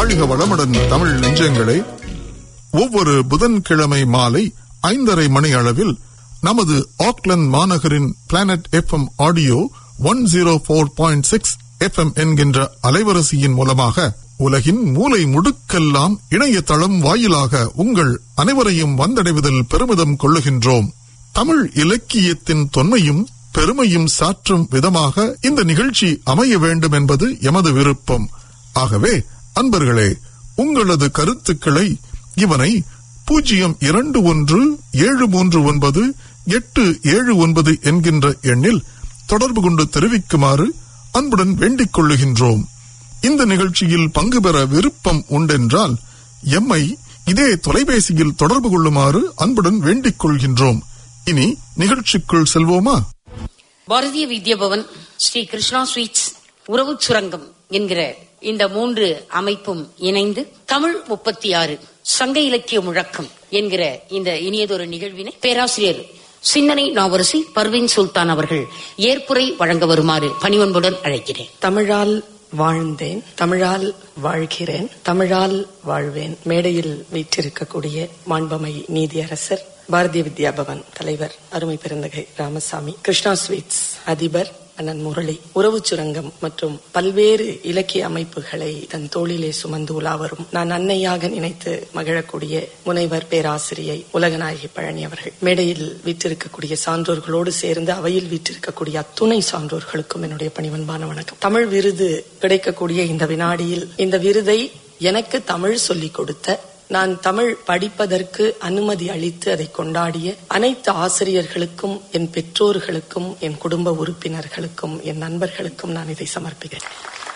வாழ்க வளமுடன் தமிழ் நெஞ்சங்களே ஒவ்வொரு புதன்கிழமை மாலை ஐந்தரை மணி அளவில் நமது ஆக்லாந்து மாநகரின் planet FM audio one zero four point six FM என்கின்ற அலைவரிசையின் மூலமாக உலகின் மூலை முடுக்கெல்லாம் இணையதளம் வாயிலாக உங்கள் அனைவரையும் வந்தடைவதில் பெருமிதம் கொள்ளுகின்றோம் தமிழ் இலக்கியத்தின் தொன்மையும் பெருமையும் சாற்றும் விதமாக இந்த நிகழ்ச்சி அமைய வேண்டும் என்பது எமது விருப்பம் ஆகவே அன்பர்களே உங்களது கருத்துக்களை இவனை பூஜ்ஜியம் இரண்டு ஒன்று ஏழு மூன்று ஒன்பது எட்டு ஏழு ஒன்பது என்கின்ற எண்ணில் தொடர்பு கொண்டு தெரிவிக்குமாறு அன்புடன் வேண்டிக் கொள்ளுகின்றோம் இந்த நிகழ்ச்சியில் பங்கு பெற விருப்பம் உண்டென்றால் எம்மை இதே தொலைபேசியில் தொடர்பு கொள்ளுமாறு அன்புடன் வேண்டிக் கொள்கின்றோம் இனி நிகழ்ச்சிக்குள் செல்வோமா பாரதிய வித்யாபவன் ஸ்ரீ கிருஷ்ணா ஸ்வீட்ஸ் உறவு சுரங்கம் என்கிற இந்த மூன்று அமைப்பும் இணைந்து தமிழ் முப்பத்தி ஆறு சங்க இலக்கிய முழக்கம் என்கிற இந்த இனியதொரு நிகழ்வினை பேராசிரியர் சிந்தனை நாவரசி பர்வீன் சுல்தான் அவர்கள் ஏற்புரை வழங்க வருமாறு பணிவன்புடன் அழைக்கிறேன் தமிழால் வாழ்ந்தேன் தமிழால் வாழ்கிறேன் தமிழால் வாழ்வேன் மேடையில் வீற்றிருக்கக்கூடிய மாண்பமை நீதியரசர் பாரதிய வித்யாபவன் தலைவர் அருமை பெருந்தகை ராமசாமி கிருஷ்ணா ஸ்வீட்ஸ் அதிபர் அண்ணன் முரளி உறவு சுரங்கம் மற்றும் பல்வேறு இலக்கிய அமைப்புகளை தன் தோளிலே சுமந்து உலா வரும் நான் அன்னையாக நினைத்து மகிழக்கூடிய முனைவர் பேராசிரியை உலகநாயகி பழனி அவர்கள் மேடையில் வீற்றிருக்கக்கூடிய சான்றோர்களோடு சேர்ந்து அவையில் வீற்றிருக்கக்கூடிய அத்துணை சான்றோர்களுக்கும் என்னுடைய பணிவன்பான வணக்கம் தமிழ் விருது கிடைக்கக்கூடிய இந்த வினாடியில் இந்த விருதை எனக்கு தமிழ் சொல்லிக் கொடுத்த நான் தமிழ் படிப்பதற்கு அனுமதி அளித்து அதை கொண்டாடிய அனைத்து ஆசிரியர்களுக்கும் என் பெற்றோர்களுக்கும் என் குடும்ப உறுப்பினர்களுக்கும் என் நண்பர்களுக்கும் நான் இதை சமர்ப்பிக்கிறேன்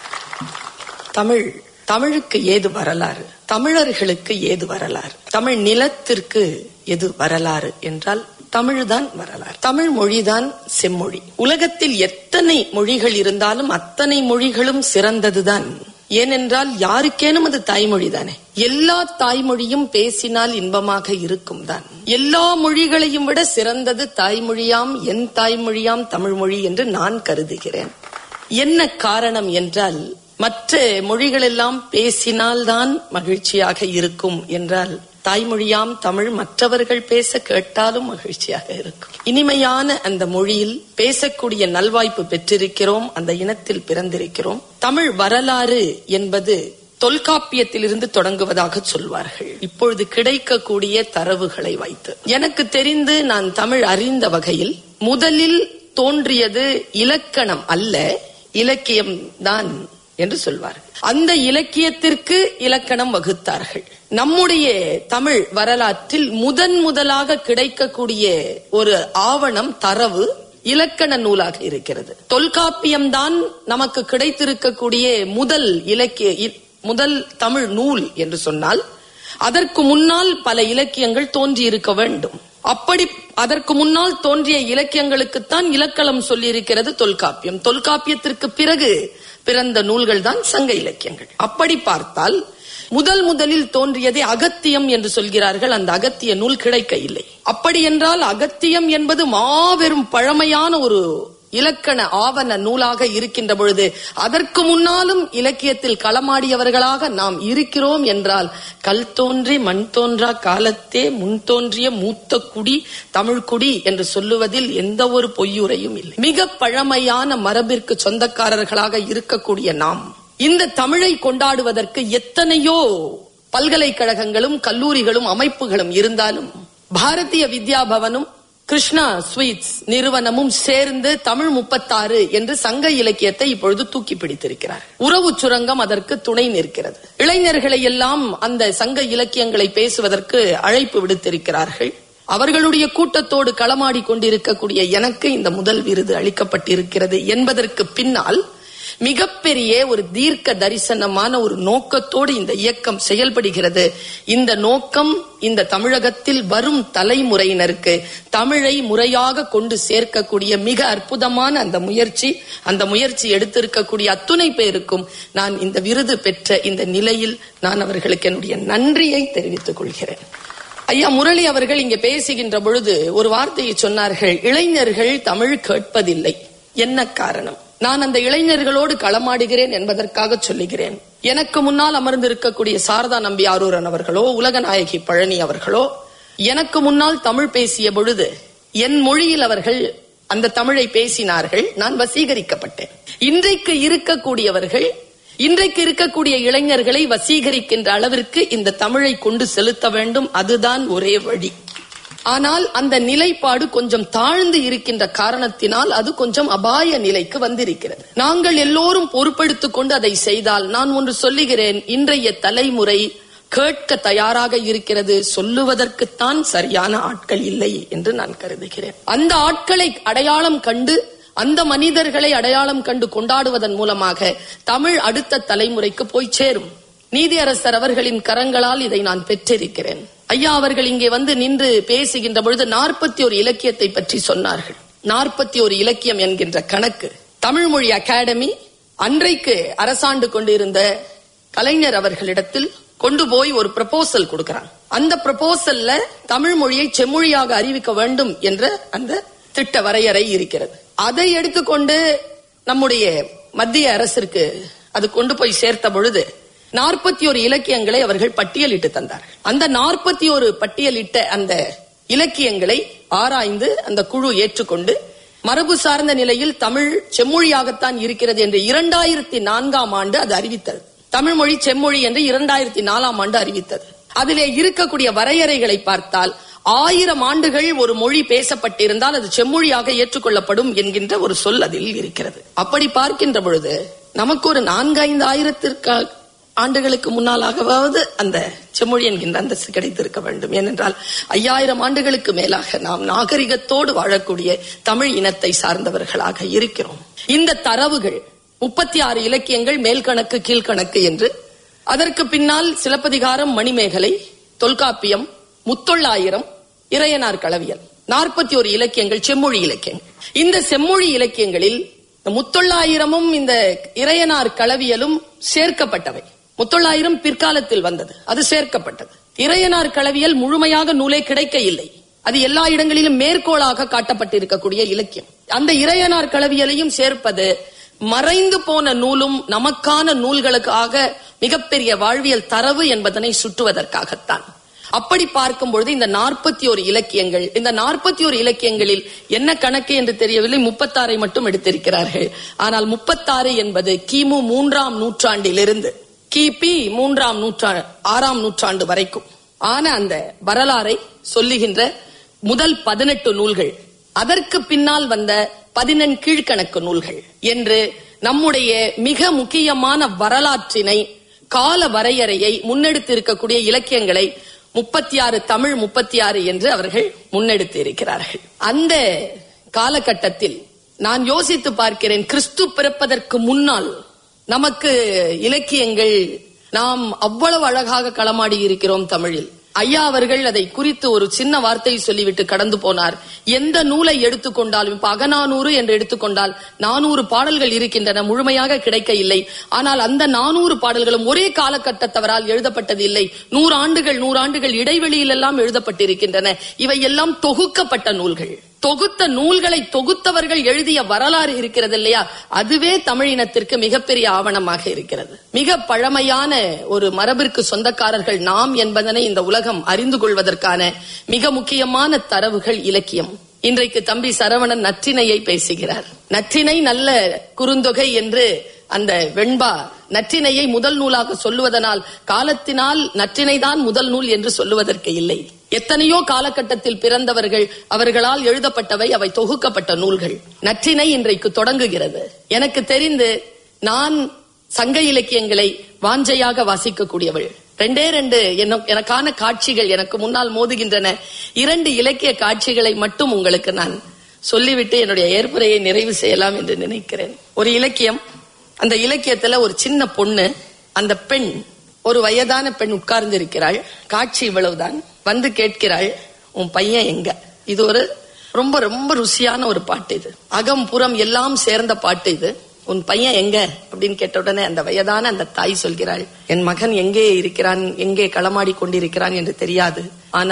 தமிழ் தமிழுக்கு ஏது வரலாறு தமிழர்களுக்கு ஏது வரலாறு தமிழ் நிலத்திற்கு எது வரலாறு என்றால் தமிழ்தான் வரலாறு தமிழ் மொழிதான் செம்மொழி உலகத்தில் எத்தனை மொழிகள் இருந்தாலும் அத்தனை மொழிகளும் சிறந்ததுதான் ஏனென்றால் யாருக்கேனும் அது தாய்மொழி தானே எல்லா தாய்மொழியும் பேசினால் இன்பமாக இருக்கும் தான் எல்லா மொழிகளையும் விட சிறந்தது தாய்மொழியாம் என் தாய்மொழியாம் தமிழ் மொழி என்று நான் கருதுகிறேன் என்ன காரணம் என்றால் மற்ற மொழிகளெல்லாம் பேசினால்தான் மகிழ்ச்சியாக இருக்கும் என்றால் தாய்மொழியாம் தமிழ் மற்றவர்கள் பேச கேட்டாலும் மகிழ்ச்சியாக இருக்கும் இனிமையான அந்த மொழியில் பேசக்கூடிய நல்வாய்ப்பு பெற்றிருக்கிறோம் அந்த இனத்தில் பிறந்திருக்கிறோம் தமிழ் வரலாறு என்பது தொல்காப்பியத்திலிருந்து தொடங்குவதாக சொல்வார்கள் இப்பொழுது கிடைக்கக்கூடிய தரவுகளை வைத்து எனக்கு தெரிந்து நான் தமிழ் அறிந்த வகையில் முதலில் தோன்றியது இலக்கணம் அல்ல இலக்கியம் தான் என்று சொல்வார்கள் அந்த இலக்கியத்திற்கு இலக்கணம் வகுத்தார்கள் நம்முடைய தமிழ் வரலாற்றில் முதன் முதலாக கிடைக்கக்கூடிய ஒரு ஆவணம் தரவு இலக்கண நூலாக இருக்கிறது தொல்காப்பியம்தான் நமக்கு கிடைத்திருக்கக்கூடிய முதல் இலக்கிய முதல் தமிழ் நூல் என்று சொன்னால் அதற்கு முன்னால் பல இலக்கியங்கள் தோன்றி இருக்க வேண்டும் அப்படி அதற்கு முன்னால் தோன்றிய இலக்கியங்களுக்குத்தான் இலக்கணம் சொல்லியிருக்கிறது தொல்காப்பியம் தொல்காப்பியத்திற்கு பிறகு பிறந்த நூல்கள் தான் சங்க இலக்கியங்கள் அப்படி பார்த்தால் முதல் முதலில் தோன்றியதே அகத்தியம் என்று சொல்கிறார்கள் அந்த அகத்திய நூல் கிடைக்க இல்லை அப்படி என்றால் அகத்தியம் என்பது மாபெரும் பழமையான ஒரு இலக்கண ஆவண நூலாக இருக்கின்ற பொழுது அதற்கு முன்னாலும் இலக்கியத்தில் களமாடியவர்களாக நாம் இருக்கிறோம் என்றால் கல் தோன்றி மண் தோன்றா காலத்தே முன் தோன்றிய மூத்த குடி தமிழ் குடி என்று சொல்லுவதில் எந்த ஒரு பொய்யுரையும் இல்லை மிக பழமையான மரபிற்கு சொந்தக்காரர்களாக இருக்கக்கூடிய நாம் இந்த தமிழை கொண்டாடுவதற்கு எத்தனையோ பல்கலைக்கழகங்களும் கல்லூரிகளும் அமைப்புகளும் இருந்தாலும் பாரதிய வித்யாபவனும் கிருஷ்ணா ஸ்வீட்ஸ் நிறுவனமும் சேர்ந்து தமிழ் முப்பத்தாறு என்று சங்க இலக்கியத்தை இப்பொழுது தூக்கி பிடித்திருக்கிறார் உறவு சுரங்கம் அதற்கு துணை நிற்கிறது இளைஞர்களை எல்லாம் அந்த சங்க இலக்கியங்களை பேசுவதற்கு அழைப்பு விடுத்திருக்கிறார்கள் அவர்களுடைய கூட்டத்தோடு களமாடி கொண்டிருக்கக்கூடிய எனக்கு இந்த முதல் விருது அளிக்கப்பட்டிருக்கிறது என்பதற்கு பின்னால் மிகப்பெரிய ஒரு தீர்க்க தரிசனமான ஒரு நோக்கத்தோடு இந்த இயக்கம் செயல்படுகிறது இந்த நோக்கம் இந்த தமிழகத்தில் வரும் தலைமுறையினருக்கு தமிழை முறையாக கொண்டு சேர்க்கக்கூடிய மிக அற்புதமான அந்த முயற்சி அந்த முயற்சி எடுத்திருக்கக்கூடிய அத்துணை பேருக்கும் நான் இந்த விருது பெற்ற இந்த நிலையில் நான் அவர்களுக்கு என்னுடைய நன்றியை தெரிவித்துக் கொள்கிறேன் ஐயா முரளி அவர்கள் இங்கே பேசுகின்ற பொழுது ஒரு வார்த்தையை சொன்னார்கள் இளைஞர்கள் தமிழ் கேட்பதில்லை என்ன காரணம் நான் அந்த இளைஞர்களோடு களமாடுகிறேன் என்பதற்காக சொல்லுகிறேன் எனக்கு முன்னால் அமர்ந்திருக்கக்கூடிய சாரதா நம்பி ஆரூரன் அவர்களோ உலகநாயகி பழனி அவர்களோ எனக்கு முன்னால் தமிழ் பேசிய பொழுது என் மொழியில் அவர்கள் அந்த தமிழை பேசினார்கள் நான் வசீகரிக்கப்பட்டேன் இன்றைக்கு இருக்கக்கூடியவர்கள் இன்றைக்கு இருக்கக்கூடிய இளைஞர்களை வசீகரிக்கின்ற அளவிற்கு இந்த தமிழை கொண்டு செலுத்த வேண்டும் அதுதான் ஒரே வழி ஆனால் அந்த நிலைப்பாடு கொஞ்சம் தாழ்ந்து இருக்கின்ற காரணத்தினால் அது கொஞ்சம் அபாய நிலைக்கு வந்திருக்கிறது நாங்கள் எல்லோரும் பொறுப்பெடுத்துக் கொண்டு அதை செய்தால் நான் ஒன்று சொல்லுகிறேன் இன்றைய தலைமுறை கேட்க தயாராக இருக்கிறது சொல்லுவதற்குத்தான் சரியான ஆட்கள் இல்லை என்று நான் கருதுகிறேன் அந்த ஆட்களை அடையாளம் கண்டு அந்த மனிதர்களை அடையாளம் கண்டு கொண்டாடுவதன் மூலமாக தமிழ் அடுத்த தலைமுறைக்கு போய் சேரும் நீதியரசர் அவர்களின் கரங்களால் இதை நான் பெற்றிருக்கிறேன் ஐயா அவர்கள் இங்கே வந்து நின்று பேசுகின்ற பொழுது நாற்பத்தி ஒரு இலக்கியத்தை பற்றி சொன்னார்கள் நாற்பத்தி ஒரு இலக்கியம் என்கின்ற கணக்கு தமிழ் மொழி அகாடமி அன்றைக்கு அரசாண்டு கொண்டிருந்த கலைஞர் அவர்களிடத்தில் கொண்டு போய் ஒரு ப்ரப்போசல் கொடுக்கிறான் அந்த ப்ரப்போசல்ல தமிழ் மொழியை செம்மொழியாக அறிவிக்க வேண்டும் என்ற அந்த திட்ட வரையறை இருக்கிறது அதை எடுத்துக்கொண்டு நம்முடைய மத்திய அரசிற்கு அது கொண்டு போய் சேர்த்த பொழுது நாற்பத்தி ஒரு இலக்கியங்களை அவர்கள் பட்டியலிட்டு தந்தார்கள் அந்த நாற்பத்தி ஒரு பட்டியலிட்ட அந்த இலக்கியங்களை ஆராய்ந்து அந்த குழு ஏற்றுக்கொண்டு மரபு சார்ந்த நிலையில் தமிழ் செம்மொழியாகத்தான் இருக்கிறது என்று இரண்டாயிரத்தி நான்காம் ஆண்டு அது அறிவித்தது தமிழ் மொழி செம்மொழி என்று இரண்டாயிரத்தி நாலாம் ஆண்டு அறிவித்தது அதிலே இருக்கக்கூடிய வரையறைகளை பார்த்தால் ஆயிரம் ஆண்டுகள் ஒரு மொழி பேசப்பட்டிருந்தால் அது செம்மொழியாக ஏற்றுக்கொள்ளப்படும் என்கின்ற ஒரு சொல் அதில் இருக்கிறது அப்படி பார்க்கின்ற பொழுது நமக்கு ஒரு நான்கு ஐந்து ஆயிரத்திற்கு ஆண்டுகளுக்கு முன்னாலாகவாவது அந்த செம்மொழி என்கின்ற அந்தஸ்து கிடைத்திருக்க வேண்டும் ஏனென்றால் ஐயாயிரம் ஆண்டுகளுக்கு மேலாக நாம் நாகரிகத்தோடு வாழக்கூடிய தமிழ் இனத்தை சார்ந்தவர்களாக இருக்கிறோம் இந்த தரவுகள் முப்பத்தி ஆறு இலக்கியங்கள் மேல்கணக்கு கீழ்கணக்கு என்று அதற்கு பின்னால் சிலப்பதிகாரம் மணிமேகலை தொல்காப்பியம் முத்தொள்ளாயிரம் இறையனார் களவியல் நாற்பத்தி ஒரு இலக்கியங்கள் செம்மொழி இலக்கியங்கள் இந்த செம்மொழி இலக்கியங்களில் இந்த முத்தொள்ளாயிரமும் இந்த இறையனார் களவியலும் சேர்க்கப்பட்டவை முத்தொள்ளாயிரம் பிற்காலத்தில் வந்தது அது சேர்க்கப்பட்டது இறையனார் களவியல் முழுமையாக நூலே கிடைக்க இல்லை அது எல்லா இடங்களிலும் மேற்கோளாக காட்டப்பட்டிருக்கக்கூடிய இலக்கியம் அந்த இறையனார் களவியலையும் சேர்ப்பது மறைந்து போன நூலும் நமக்கான நூல்களுக்காக மிகப்பெரிய வாழ்வியல் தரவு என்பதனை சுட்டுவதற்காகத்தான் அப்படி பார்க்கும் பொழுது இந்த நாற்பத்தி ஒரு இலக்கியங்கள் இந்த நாற்பத்தி ஒரு இலக்கியங்களில் என்ன கணக்கு என்று தெரியவில்லை முப்பத்தாறை மட்டும் எடுத்திருக்கிறார்கள் ஆனால் முப்பத்தாறு என்பது கிமு மூன்றாம் நூற்றாண்டிலிருந்து கிபி மூன்றாம் நூற்றாண்டு ஆறாம் நூற்றாண்டு வரைக்கும் ஆன அந்த வரலாறை சொல்லுகின்ற முதல் பதினெட்டு நூல்கள் அதற்கு பின்னால் வந்த பதினெண் கீழ்கணக்கு நூல்கள் என்று நம்முடைய மிக முக்கியமான வரலாற்றினை கால வரையறையை முன்னெடுத்து இருக்கக்கூடிய இலக்கியங்களை முப்பத்தி ஆறு தமிழ் முப்பத்தி ஆறு என்று அவர்கள் முன்னெடுத்து இருக்கிறார்கள் அந்த காலகட்டத்தில் நான் யோசித்து பார்க்கிறேன் கிறிஸ்து பிறப்பதற்கு முன்னால் நமக்கு இலக்கியங்கள் நாம் அவ்வளவு அழகாக களமாடி இருக்கிறோம் தமிழில் ஐயா அவர்கள் அதை குறித்து ஒரு சின்ன வார்த்தை சொல்லிவிட்டு கடந்து போனார் எந்த நூலை எடுத்துக்கொண்டாலும் இப்ப அகநானூறு என்று எடுத்துக்கொண்டால் நானூறு பாடல்கள் இருக்கின்றன முழுமையாக கிடைக்க இல்லை ஆனால் அந்த நானூறு பாடல்களும் ஒரே காலகட்டத்தவரால் எழுதப்பட்டது இல்லை நூறு ஆண்டுகள் நூறாண்டுகள் இடைவெளியில் எல்லாம் எழுதப்பட்டிருக்கின்றன இவை எல்லாம் தொகுக்கப்பட்ட நூல்கள் தொகுத்த நூல்களை தொகுத்தவர்கள் எழுதிய வரலாறு இருக்கிறது இல்லையா அதுவே தமிழினத்திற்கு மிகப்பெரிய ஆவணமாக இருக்கிறது மிக பழமையான ஒரு மரபிற்கு சொந்தக்காரர்கள் நாம் என்பதனை இந்த உலகம் அறிந்து கொள்வதற்கான மிக முக்கியமான தரவுகள் இலக்கியம் இன்றைக்கு தம்பி சரவணன் நற்றினையை பேசுகிறார் நற்றினை நல்ல குறுந்தொகை என்று அந்த வெண்பா நற்றினையை முதல் நூலாக சொல்லுவதனால் காலத்தினால் நற்றினைதான் முதல் நூல் என்று சொல்லுவதற்கு இல்லை எத்தனையோ காலகட்டத்தில் பிறந்தவர்கள் அவர்களால் எழுதப்பட்டவை அவை தொகுக்கப்பட்ட நூல்கள் நற்றினை இன்றைக்கு தொடங்குகிறது எனக்கு தெரிந்து நான் சங்க இலக்கியங்களை வாஞ்சையாக வாசிக்கக்கூடியவள் ரெண்டே ரெண்டு என்ன- எனக்கான காட்சிகள் எனக்கு முன்னால் மோதுகின்றன இரண்டு இலக்கிய காட்சிகளை மட்டும் உங்களுக்கு நான் சொல்லிவிட்டு என்னுடைய ஏற்புரையை நிறைவு செய்யலாம் என்று நினைக்கிறேன் ஒரு இலக்கியம் அந்த இலக்கியத்துல ஒரு சின்ன பொண்ணு அந்த பெண் ஒரு வயதான பெண் உட்கார்ந்து இருக்கிறாள் காட்சி இவ்வளவுதான் வந்து கேட்கிறாள் உன் பையன் எங்க இது ஒரு ரொம்ப ரொம்ப ருசியான ஒரு பாட்டு இது அகம் புறம் எல்லாம் சேர்ந்த பாட்டு இது உன் பையன் எங்க அப்படின்னு கேட்ட உடனே அந்த வயதான அந்த தாய் சொல்கிறாள் என் மகன் எங்கே இருக்கிறான் எங்கே களமாடி கொண்டிருக்கிறான் என்று தெரியாது ஆனால்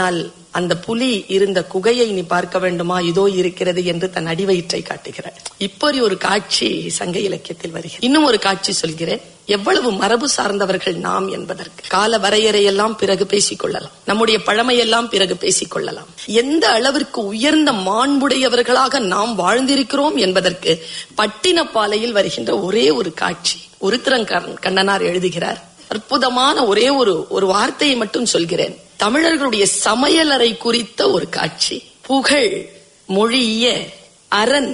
அந்த புலி இருந்த குகையை நீ பார்க்க வேண்டுமா இதோ இருக்கிறது என்று தன் அடிவயிற்றை காட்டுகிறார் இப்படி ஒரு காட்சி சங்க இலக்கியத்தில் வருகிறது இன்னும் ஒரு காட்சி சொல்கிறேன் எவ்வளவு மரபு சார்ந்தவர்கள் நாம் என்பதற்கு கால வரையறையெல்லாம் பிறகு பேசிக் கொள்ளலாம் நம்முடைய பழமையெல்லாம் பிறகு பேசிக் கொள்ளலாம் எந்த அளவிற்கு உயர்ந்த மாண்புடையவர்களாக நாம் வாழ்ந்திருக்கிறோம் என்பதற்கு பட்டினப்பாலையில் வருகின்ற ஒரே ஒரு காட்சி ஒருத்திரன் கண்ணனார் எழுதுகிறார் அற்புதமான ஒரே ஒரு ஒரு வார்த்தையை மட்டும் சொல்கிறேன் தமிழர்களுடைய சமையலறை குறித்த ஒரு காட்சி புகழ் மொழிய அரண்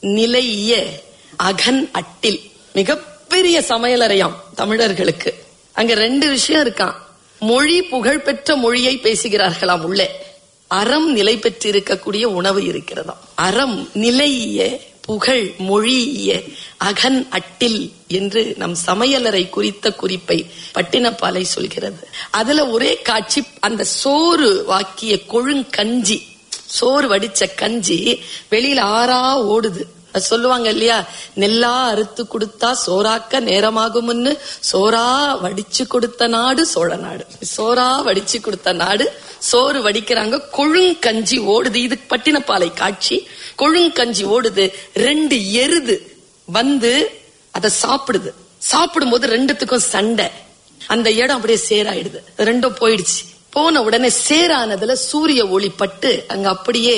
நிலைய அகன் அட்டில் மிகப்பெரிய சமையலறையாம் தமிழர்களுக்கு அங்க ரெண்டு விஷயம் இருக்கான் மொழி புகழ் பெற்ற மொழியை பேசுகிறார்களாம் உள்ளே அறம் நிலை பெற்றிருக்கக்கூடிய உணவு இருக்கிறதாம் அறம் நிலைய புகழ் மொழிய அகன் அட்டில் என்று நம் சமையலறை குறித்த குறிப்பை பட்டினப்பாலை சொல்கிறது அதுல ஒரே காட்சி அந்த சோறு வாக்கிய கொழுங்கஞ்சி சோறு வடிச்ச கஞ்சி வெளியில ஆறா ஓடுது அது சொல்லுவாங்க இல்லையா நெல்லா அறுத்து கொடுத்தா சோறாக்க நேரமாகும்னு சோறா வடிச்சு கொடுத்த நாடு சோழ நாடு சோறா வடிச்சு கொடுத்த நாடு சோறு வடிக்கிறாங்க கொழுங்கஞ்சி ஓடுது இது பட்டினப்பாலை காட்சி கொழுங்கஞ்சி ஓடுது ரெண்டு எருது வந்து அதை சாப்பிடுது சாப்பிடும் போது ரெண்டுத்துக்கும் சண்டை அந்த இடம் அப்படியே சேராயிடுது ரெண்டும் போயிடுச்சு போன உடனே சேரானதுல சூரிய ஒளி பட்டு அங்க அப்படியே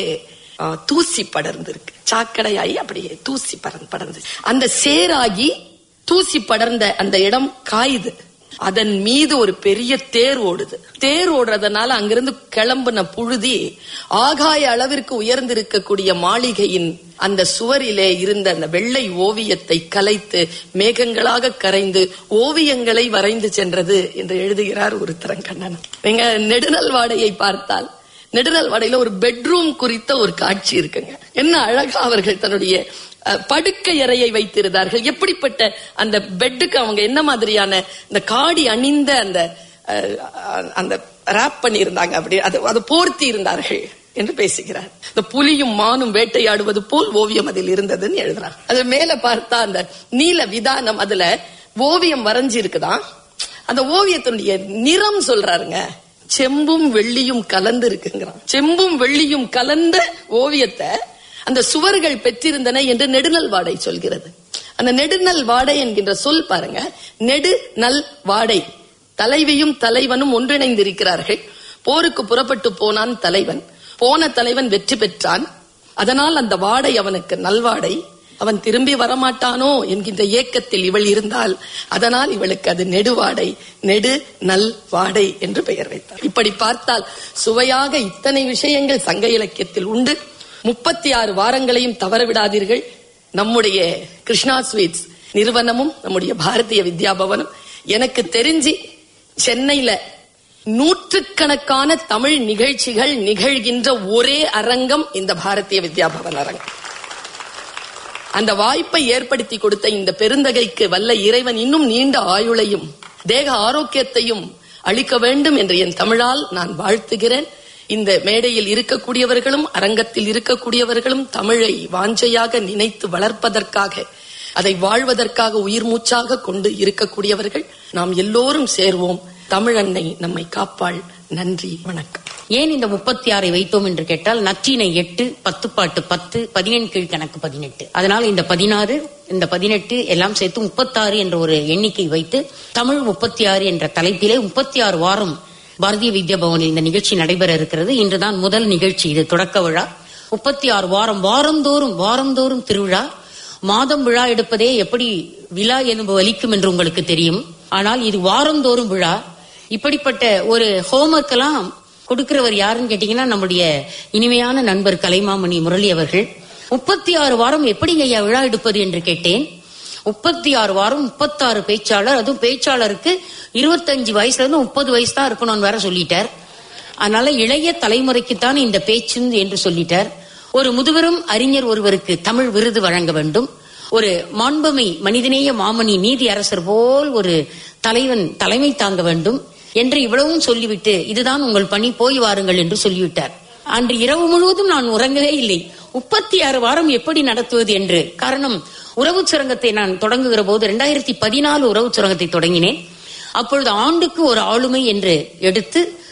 தூசி படர்ந்து இருக்கு சாக்கடையாகி அப்படியே தூசி படர்ந்து படர்ந்து அந்த சேராகி தூசி படர்ந்த அந்த இடம் காயுது அதன் மீது ஒரு பெரிய தேர் ஓடுது தேர் ஓடுறதுனால அங்கிருந்து கிளம்புன புழுதி ஆகாய அளவிற்கு உயர்ந்திருக்கக்கூடிய மாளிகையின் அந்த சுவரிலே இருந்த அந்த வெள்ளை ஓவியத்தை கலைத்து மேகங்களாக கரைந்து ஓவியங்களை வரைந்து சென்றது என்று எழுதுகிறார் ஒரு திறங்கண்ணன் நீங்க நெடுநல் வாடையை பார்த்தால் நெடுநல் வாடையில ஒரு பெட்ரூம் குறித்த ஒரு காட்சி இருக்குங்க என்ன அழகா அவர்கள் தன்னுடைய படுக்கை அறையை வைத்திருந்தார்கள் எப்படிப்பட்ட அந்த பெட்டுக்கு அவங்க என்ன மாதிரியான இந்த காடி அணிந்த அந்த அந்த ரேப் பண்ணியிருந்தாங்க அப்படி அது அது போர்த்தி இருந்தார்கள் என்று பேசுகிறார் இந்த புலியும் மானும் வேட்டையாடுவது போல் ஓவியம் அதில் இருந்ததுன்னு எழுதுறாங்க அது மேல பார்த்தா அந்த நீல விதானம் அதுல ஓவியம் வரைஞ்சி இருக்குதான் அந்த ஓவியத்தினுடைய நிறம் சொல்றாருங்க செம்பும் வெள்ளியும் கலந்து இருக்குங்கிறான் செம்பும் வெள்ளியும் கலந்த ஓவியத்தை அந்த சுவர்கள் பெற்றிருந்தன என்று நெடுநல் வாடை சொல்கிறது அந்த நெடுநல் வாடை என்கின்ற சொல் பாருங்க நெடு நல் வாடை தலைவியும் தலைவனும் ஒன்றிணைந்திருக்கிறார்கள் போருக்கு புறப்பட்டு போனான் தலைவன் போன தலைவன் வெற்றி பெற்றான் அதனால் அந்த வாடை அவனுக்கு நல்வாடை அவன் திரும்பி வரமாட்டானோ என்கின்ற ஏக்கத்தில் இவள் இருந்தால் அதனால் இவளுக்கு அது நெடுவாடை நெடு நல் வாடை என்று பெயர் வைத்தார் இப்படி பார்த்தால் சுவையாக இத்தனை விஷயங்கள் சங்க இலக்கியத்தில் உண்டு முப்பத்தி ஆறு வாரங்களையும் தவறவிடாதீர்கள் நம்முடைய கிருஷ்ணா ஸ்வீட்ஸ் நிறுவனமும் நம்முடைய பாரதிய வித்யாபவனும் எனக்கு தெரிஞ்சு சென்னையில நூற்றுக்கணக்கான தமிழ் நிகழ்ச்சிகள் நிகழ்கின்ற ஒரே அரங்கம் இந்த பாரதிய வித்யாபவன் அரங்கம் அந்த வாய்ப்பை ஏற்படுத்தி கொடுத்த இந்த பெருந்தகைக்கு வல்ல இறைவன் இன்னும் நீண்ட ஆயுளையும் தேக ஆரோக்கியத்தையும் அளிக்க வேண்டும் என்று என் தமிழால் நான் வாழ்த்துகிறேன் இந்த மேடையில் இருக்கக்கூடியவர்களும் அரங்கத்தில் இருக்கக்கூடியவர்களும் தமிழை வாஞ்சையாக நினைத்து வளர்ப்பதற்காக அதை வாழ்வதற்காக உயிர் மூச்சாக கொண்டு இருக்கக்கூடியவர்கள் நாம் எல்லோரும் சேர்வோம் தமிழன்னை நம்மை காப்பாள் நன்றி வணக்கம் ஏன் இந்த முப்பத்தி ஆறை வைத்தோம் என்று கேட்டால் நற்றினை எட்டு பத்து பாட்டு பத்து பதினெண் கீழ் கணக்கு பதினெட்டு அதனால் இந்த பதினாறு இந்த பதினெட்டு எல்லாம் சேர்த்து முப்பத்தாறு என்ற ஒரு எண்ணிக்கை வைத்து தமிழ் முப்பத்தி ஆறு என்ற தலைப்பிலே முப்பத்தி ஆறு வாரம் பாரதிய வித்யா பவனில் இந்த நிகழ்ச்சி நடைபெற இருக்கிறது இன்றுதான் முதல் நிகழ்ச்சி இது தொடக்க விழா முப்பத்தி ஆறு வாரம் வாரந்தோறும் வாரந்தோறும் திருவிழா மாதம் விழா எடுப்பதே எப்படி விழா என்பது வலிக்கும் என்று உங்களுக்கு தெரியும் ஆனால் இது வாரந்தோறும் விழா இப்படிப்பட்ட ஒரு ஹோம்ஒர்க் எல்லாம் கொடுக்கிறவர் யாருன்னு கேட்டீங்கன்னா நம்முடைய இனிமையான நண்பர் கலைமாமணி முரளி அவர்கள் முப்பத்தி ஆறு வாரம் எப்படி ஐயா விழா எடுப்பது என்று கேட்டேன் முப்பத்தி ஆறு வாரம் முப்பத்தாறு பேச்சாளர் அதுவும் பேச்சாளருக்கு இருபத்தஞ்சு வயசுல இருந்து முப்பது வயசு தான் இருக்கணும்னு வேற சொல்லிட்டார் அதனால இளைய தலைமுறைக்குத்தான் இந்த பேச்சு என்று சொல்லிட்டார் ஒரு முதுபெரும் அறிஞர் ஒருவருக்கு தமிழ் விருது வழங்க வேண்டும் ஒரு மாண்புமை மனிதநேய மாமணி நீதி அரசர் போல் ஒரு தலைவன் தலைமை தாங்க வேண்டும் என்று இவ்வளவும் சொல்லிவிட்டு இதுதான் உங்கள் பணி போய் வாருங்கள் என்று சொல்லிவிட்டார் அன்று இரவு முழுவதும் நான் உறங்கவே இல்லை முப்பத்தி ஆறு வாரம் எப்படி நடத்துவது என்று காரணம் உறவு சுரங்கத்தை நான் தொடங்குகிற போது இரண்டாயிரத்தி பதினாலு உறவு சுரங்கத்தை தொடங்கினேன் அப்பொழுது ஆண்டுக்கு ஒரு ஆளுமை என்று எடுத்து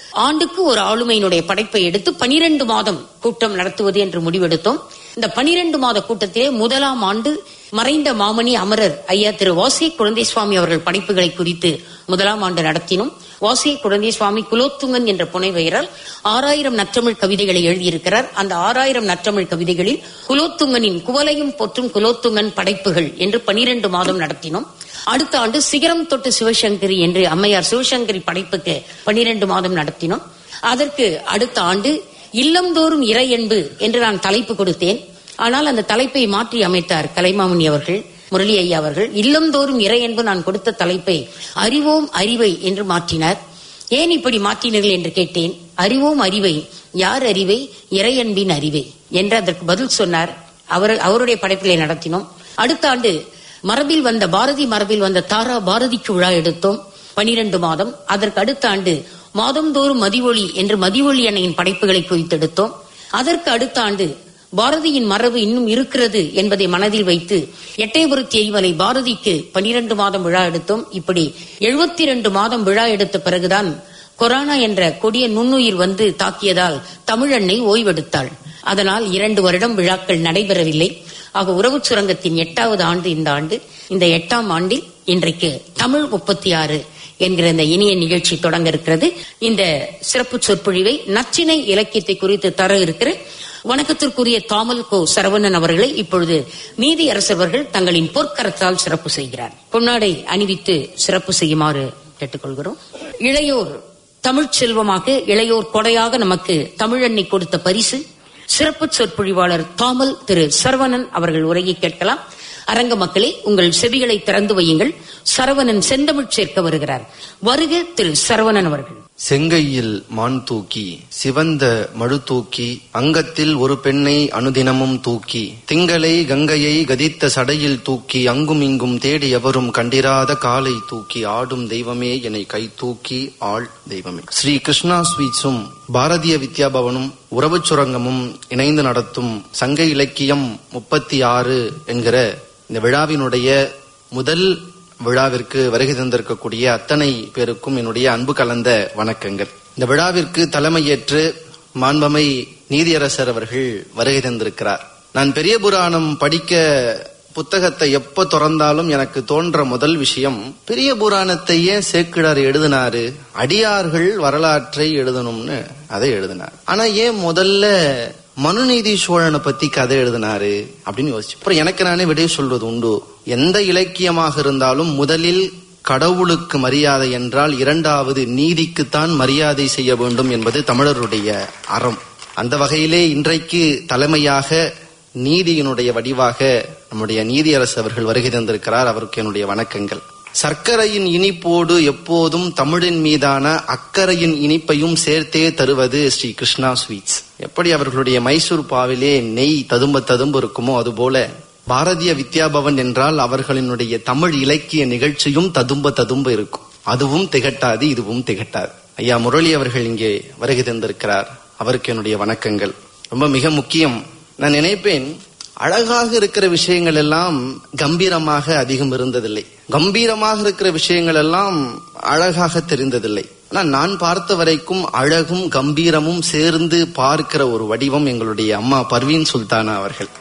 ஆண்டுக்கு ஒரு ஆளுமையினுடைய படைப்பை எடுத்து பனிரெண்டு மாதம் கூட்டம் நடத்துவது என்று முடிவெடுத்தோம் இந்த பனிரெண்டு மாத கூட்டத்திலே முதலாம் ஆண்டு மறைந்த மாமணி அமரர் ஐயா திரு வாசிய குழந்தை சுவாமி அவர்கள் படைப்புகளை குறித்து முதலாம் ஆண்டு நடத்தினோம் வாசிய குழந்தை சுவாமி குலோத்துங்கன் என்ற புனைவெயரால் ஆறாயிரம் நற்றமிழ் கவிதைகளை எழுதியிருக்கிறார் அந்த ஆறாயிரம் நற்றமிழ் கவிதைகளில் குலோத்துங்கனின் குவலையும் போற்றும் குலோத்துங்கன் படைப்புகள் என்று பனிரெண்டு மாதம் நடத்தினோம் அடுத்த ஆண்டு சிகரம் தொட்டு சிவசங்கரி என்று அம்மையார் சிவசங்கரி படைப்புக்கு பனிரெண்டு மாதம் நடத்தினோம் அதற்கு அடுத்த ஆண்டு இல்லந்தோறும் இறையன்பு என்று நான் தலைப்பு கொடுத்தேன் ஆனால் அந்த தலைப்பை மாற்றி அமைத்தார் கலைமாமணி அவர்கள் முரளி ஐயா அவர்கள் இல்லந்தோறும் இறையன்பு நான் கொடுத்த தலைப்பை அறிவோம் அறிவை என்று மாற்றினார் ஏன் இப்படி மாற்றினீர்கள் என்று கேட்டேன் அறிவோம் அறிவை யார் அறிவை இறையன்பின் அறிவை என்று அதற்கு பதில் சொன்னார் அவர் அவருடைய படைப்பிலை நடத்தினோம் அடுத்த ஆண்டு மரபில் வந்த பாரதி மரபில் வந்த தாரா பாரதிக்கு விழா எடுத்தோம் பனிரெண்டு மாதம் அதற்கு அடுத்த ஆண்டு மாதந்தோறும் மதிவொளி என்று மதிவொளி அன்னையின் படைப்புகளை குறித்தெடுத்தோம் அதற்கு அடுத்த ஆண்டு பாரதியின் மரபு இன்னும் இருக்கிறது என்பதை மனதில் வைத்து எட்டயபுரத்தி எரிமலை பாரதிக்கு பனிரெண்டு மாதம் விழா எடுத்தோம் இப்படி எழுபத்தி ரெண்டு மாதம் விழா எடுத்த பிறகுதான் கொரோனா என்ற கொடிய நுண்ணுயிர் வந்து தாக்கியதால் தமிழன்னை ஓய்வெடுத்தாள் அதனால் இரண்டு வருடம் விழாக்கள் நடைபெறவில்லை ஆக உறவு சுரங்கத்தின் எட்டாவது ஆண்டு இந்த ஆண்டு இந்த எட்டாம் ஆண்டில் இன்றைக்கு தமிழ் முப்பத்தி ஆறு என்கிற இந்த இனிய நிகழ்ச்சி தொடங்க இருக்கிறது இந்த சிறப்பு சொற்பொழிவை நச்சினை இலக்கியத்தை குறித்து தர இருக்கிற வணக்கத்திற்குரிய தாமல் கோ சரவணன் அவர்களை இப்பொழுது நீதி அரசர்கள் தங்களின் பொற்கரத்தால் சிறப்பு செய்கிறார் பொன்னாடை அணிவித்து சிறப்பு செய்யுமாறு கேட்டுக்கொள்கிறோம் இளையோர் தமிழ்ச் செல்வமாக இளையோர் கொடையாக நமக்கு தமிழண்ணி கொடுத்த பரிசு சிறப்பு சொற்பொழிவாளர் தாமல் திரு சரவணன் அவர்கள் உரையை கேட்கலாம் அரங்க மக்களே உங்கள் செவிகளை திறந்து வையுங்கள் சரவணன் செந்தமிழ் சேர்க்க வருகிறார் வருக திரு சரவணன் அவர்கள் செங்கையில் மான் தூக்கி சிவந்த மழு தூக்கி அங்கத்தில் ஒரு பெண்ணை அனுதினமும் தூக்கி திங்களை கங்கையை கதித்த சடையில் தூக்கி அங்கும் இங்கும் தேடி எவரும் கண்டிராத காலை தூக்கி ஆடும் தெய்வமே என்னை கை தூக்கி ஆள் தெய்வமே ஸ்ரீ கிருஷ்ணா ஸ்வீட்ஸும் பாரதிய வித்யாபவனும் உறவுச் சுரங்கமும் இணைந்து நடத்தும் சங்க இலக்கியம் முப்பத்தி ஆறு என்கிற இந்த விழாவினுடைய முதல் விழாவிற்கு வருகை தந்திருக்கக்கூடிய அத்தனை பேருக்கும் என்னுடைய அன்பு கலந்த வணக்கங்கள் இந்த விழாவிற்கு தலைமையேற்று மாண்பமை நீதியரசர் அவர்கள் வருகை தந்திருக்கிறார் நான் பெரிய புராணம் படிக்க புத்தகத்தை எப்ப திறந்தாலும் எனக்கு தோன்ற முதல் விஷயம் பெரிய புராணத்தை ஏன் சேக்கிழார் எழுதினாரு அடியார்கள் வரலாற்றை எழுதணும்னு அதை எழுதினார் ஆனா ஏன் முதல்ல மனுநீதி சோழனை பத்தி கதை எழுதினாரு அப்படின்னு யோசிச்சு அப்புறம் எனக்கு நானே விடை சொல்வது உண்டு எந்த இலக்கியமாக இருந்தாலும் முதலில் கடவுளுக்கு மரியாதை என்றால் இரண்டாவது நீதிக்குத்தான் மரியாதை செய்ய வேண்டும் என்பது தமிழருடைய அறம் அந்த வகையிலே இன்றைக்கு தலைமையாக நீதியினுடைய வடிவாக நம்முடைய நீதியரசு அவர்கள் வருகை தந்திருக்கிறார் அவருக்கு என்னுடைய வணக்கங்கள் சர்க்கரையின் இனிப்போடு எப்போதும் தமிழின் மீதான அக்கறையின் இனிப்பையும் சேர்த்தே தருவது ஸ்ரீ கிருஷ்ணா ஸ்வீட்ஸ் எப்படி அவர்களுடைய மைசூர் பாவிலே நெய் ததும்ப ததும்பு இருக்குமோ அதுபோல பாரதிய வித்யாபவன் என்றால் அவர்களினுடைய தமிழ் இலக்கிய நிகழ்ச்சியும் ததும்ப ததும்ப இருக்கும் அதுவும் திகட்டாது இதுவும் திகட்டாது ஐயா முரளி அவர்கள் இங்கே வருகை தந்திருக்கிறார் அவருக்கு என்னுடைய வணக்கங்கள் ரொம்ப மிக முக்கியம் நான் நினைப்பேன் அழகாக இருக்கிற விஷயங்கள் எல்லாம் கம்பீரமாக அதிகம் இருந்ததில்லை கம்பீரமாக இருக்கிற விஷயங்கள் எல்லாம் அழகாக தெரிந்ததில்லை ஆனா நான் பார்த்த வரைக்கும் அழகும் கம்பீரமும் சேர்ந்து பார்க்கிற ஒரு வடிவம் எங்களுடைய அம்மா பர்வீன் சுல்தானா அவர்கள்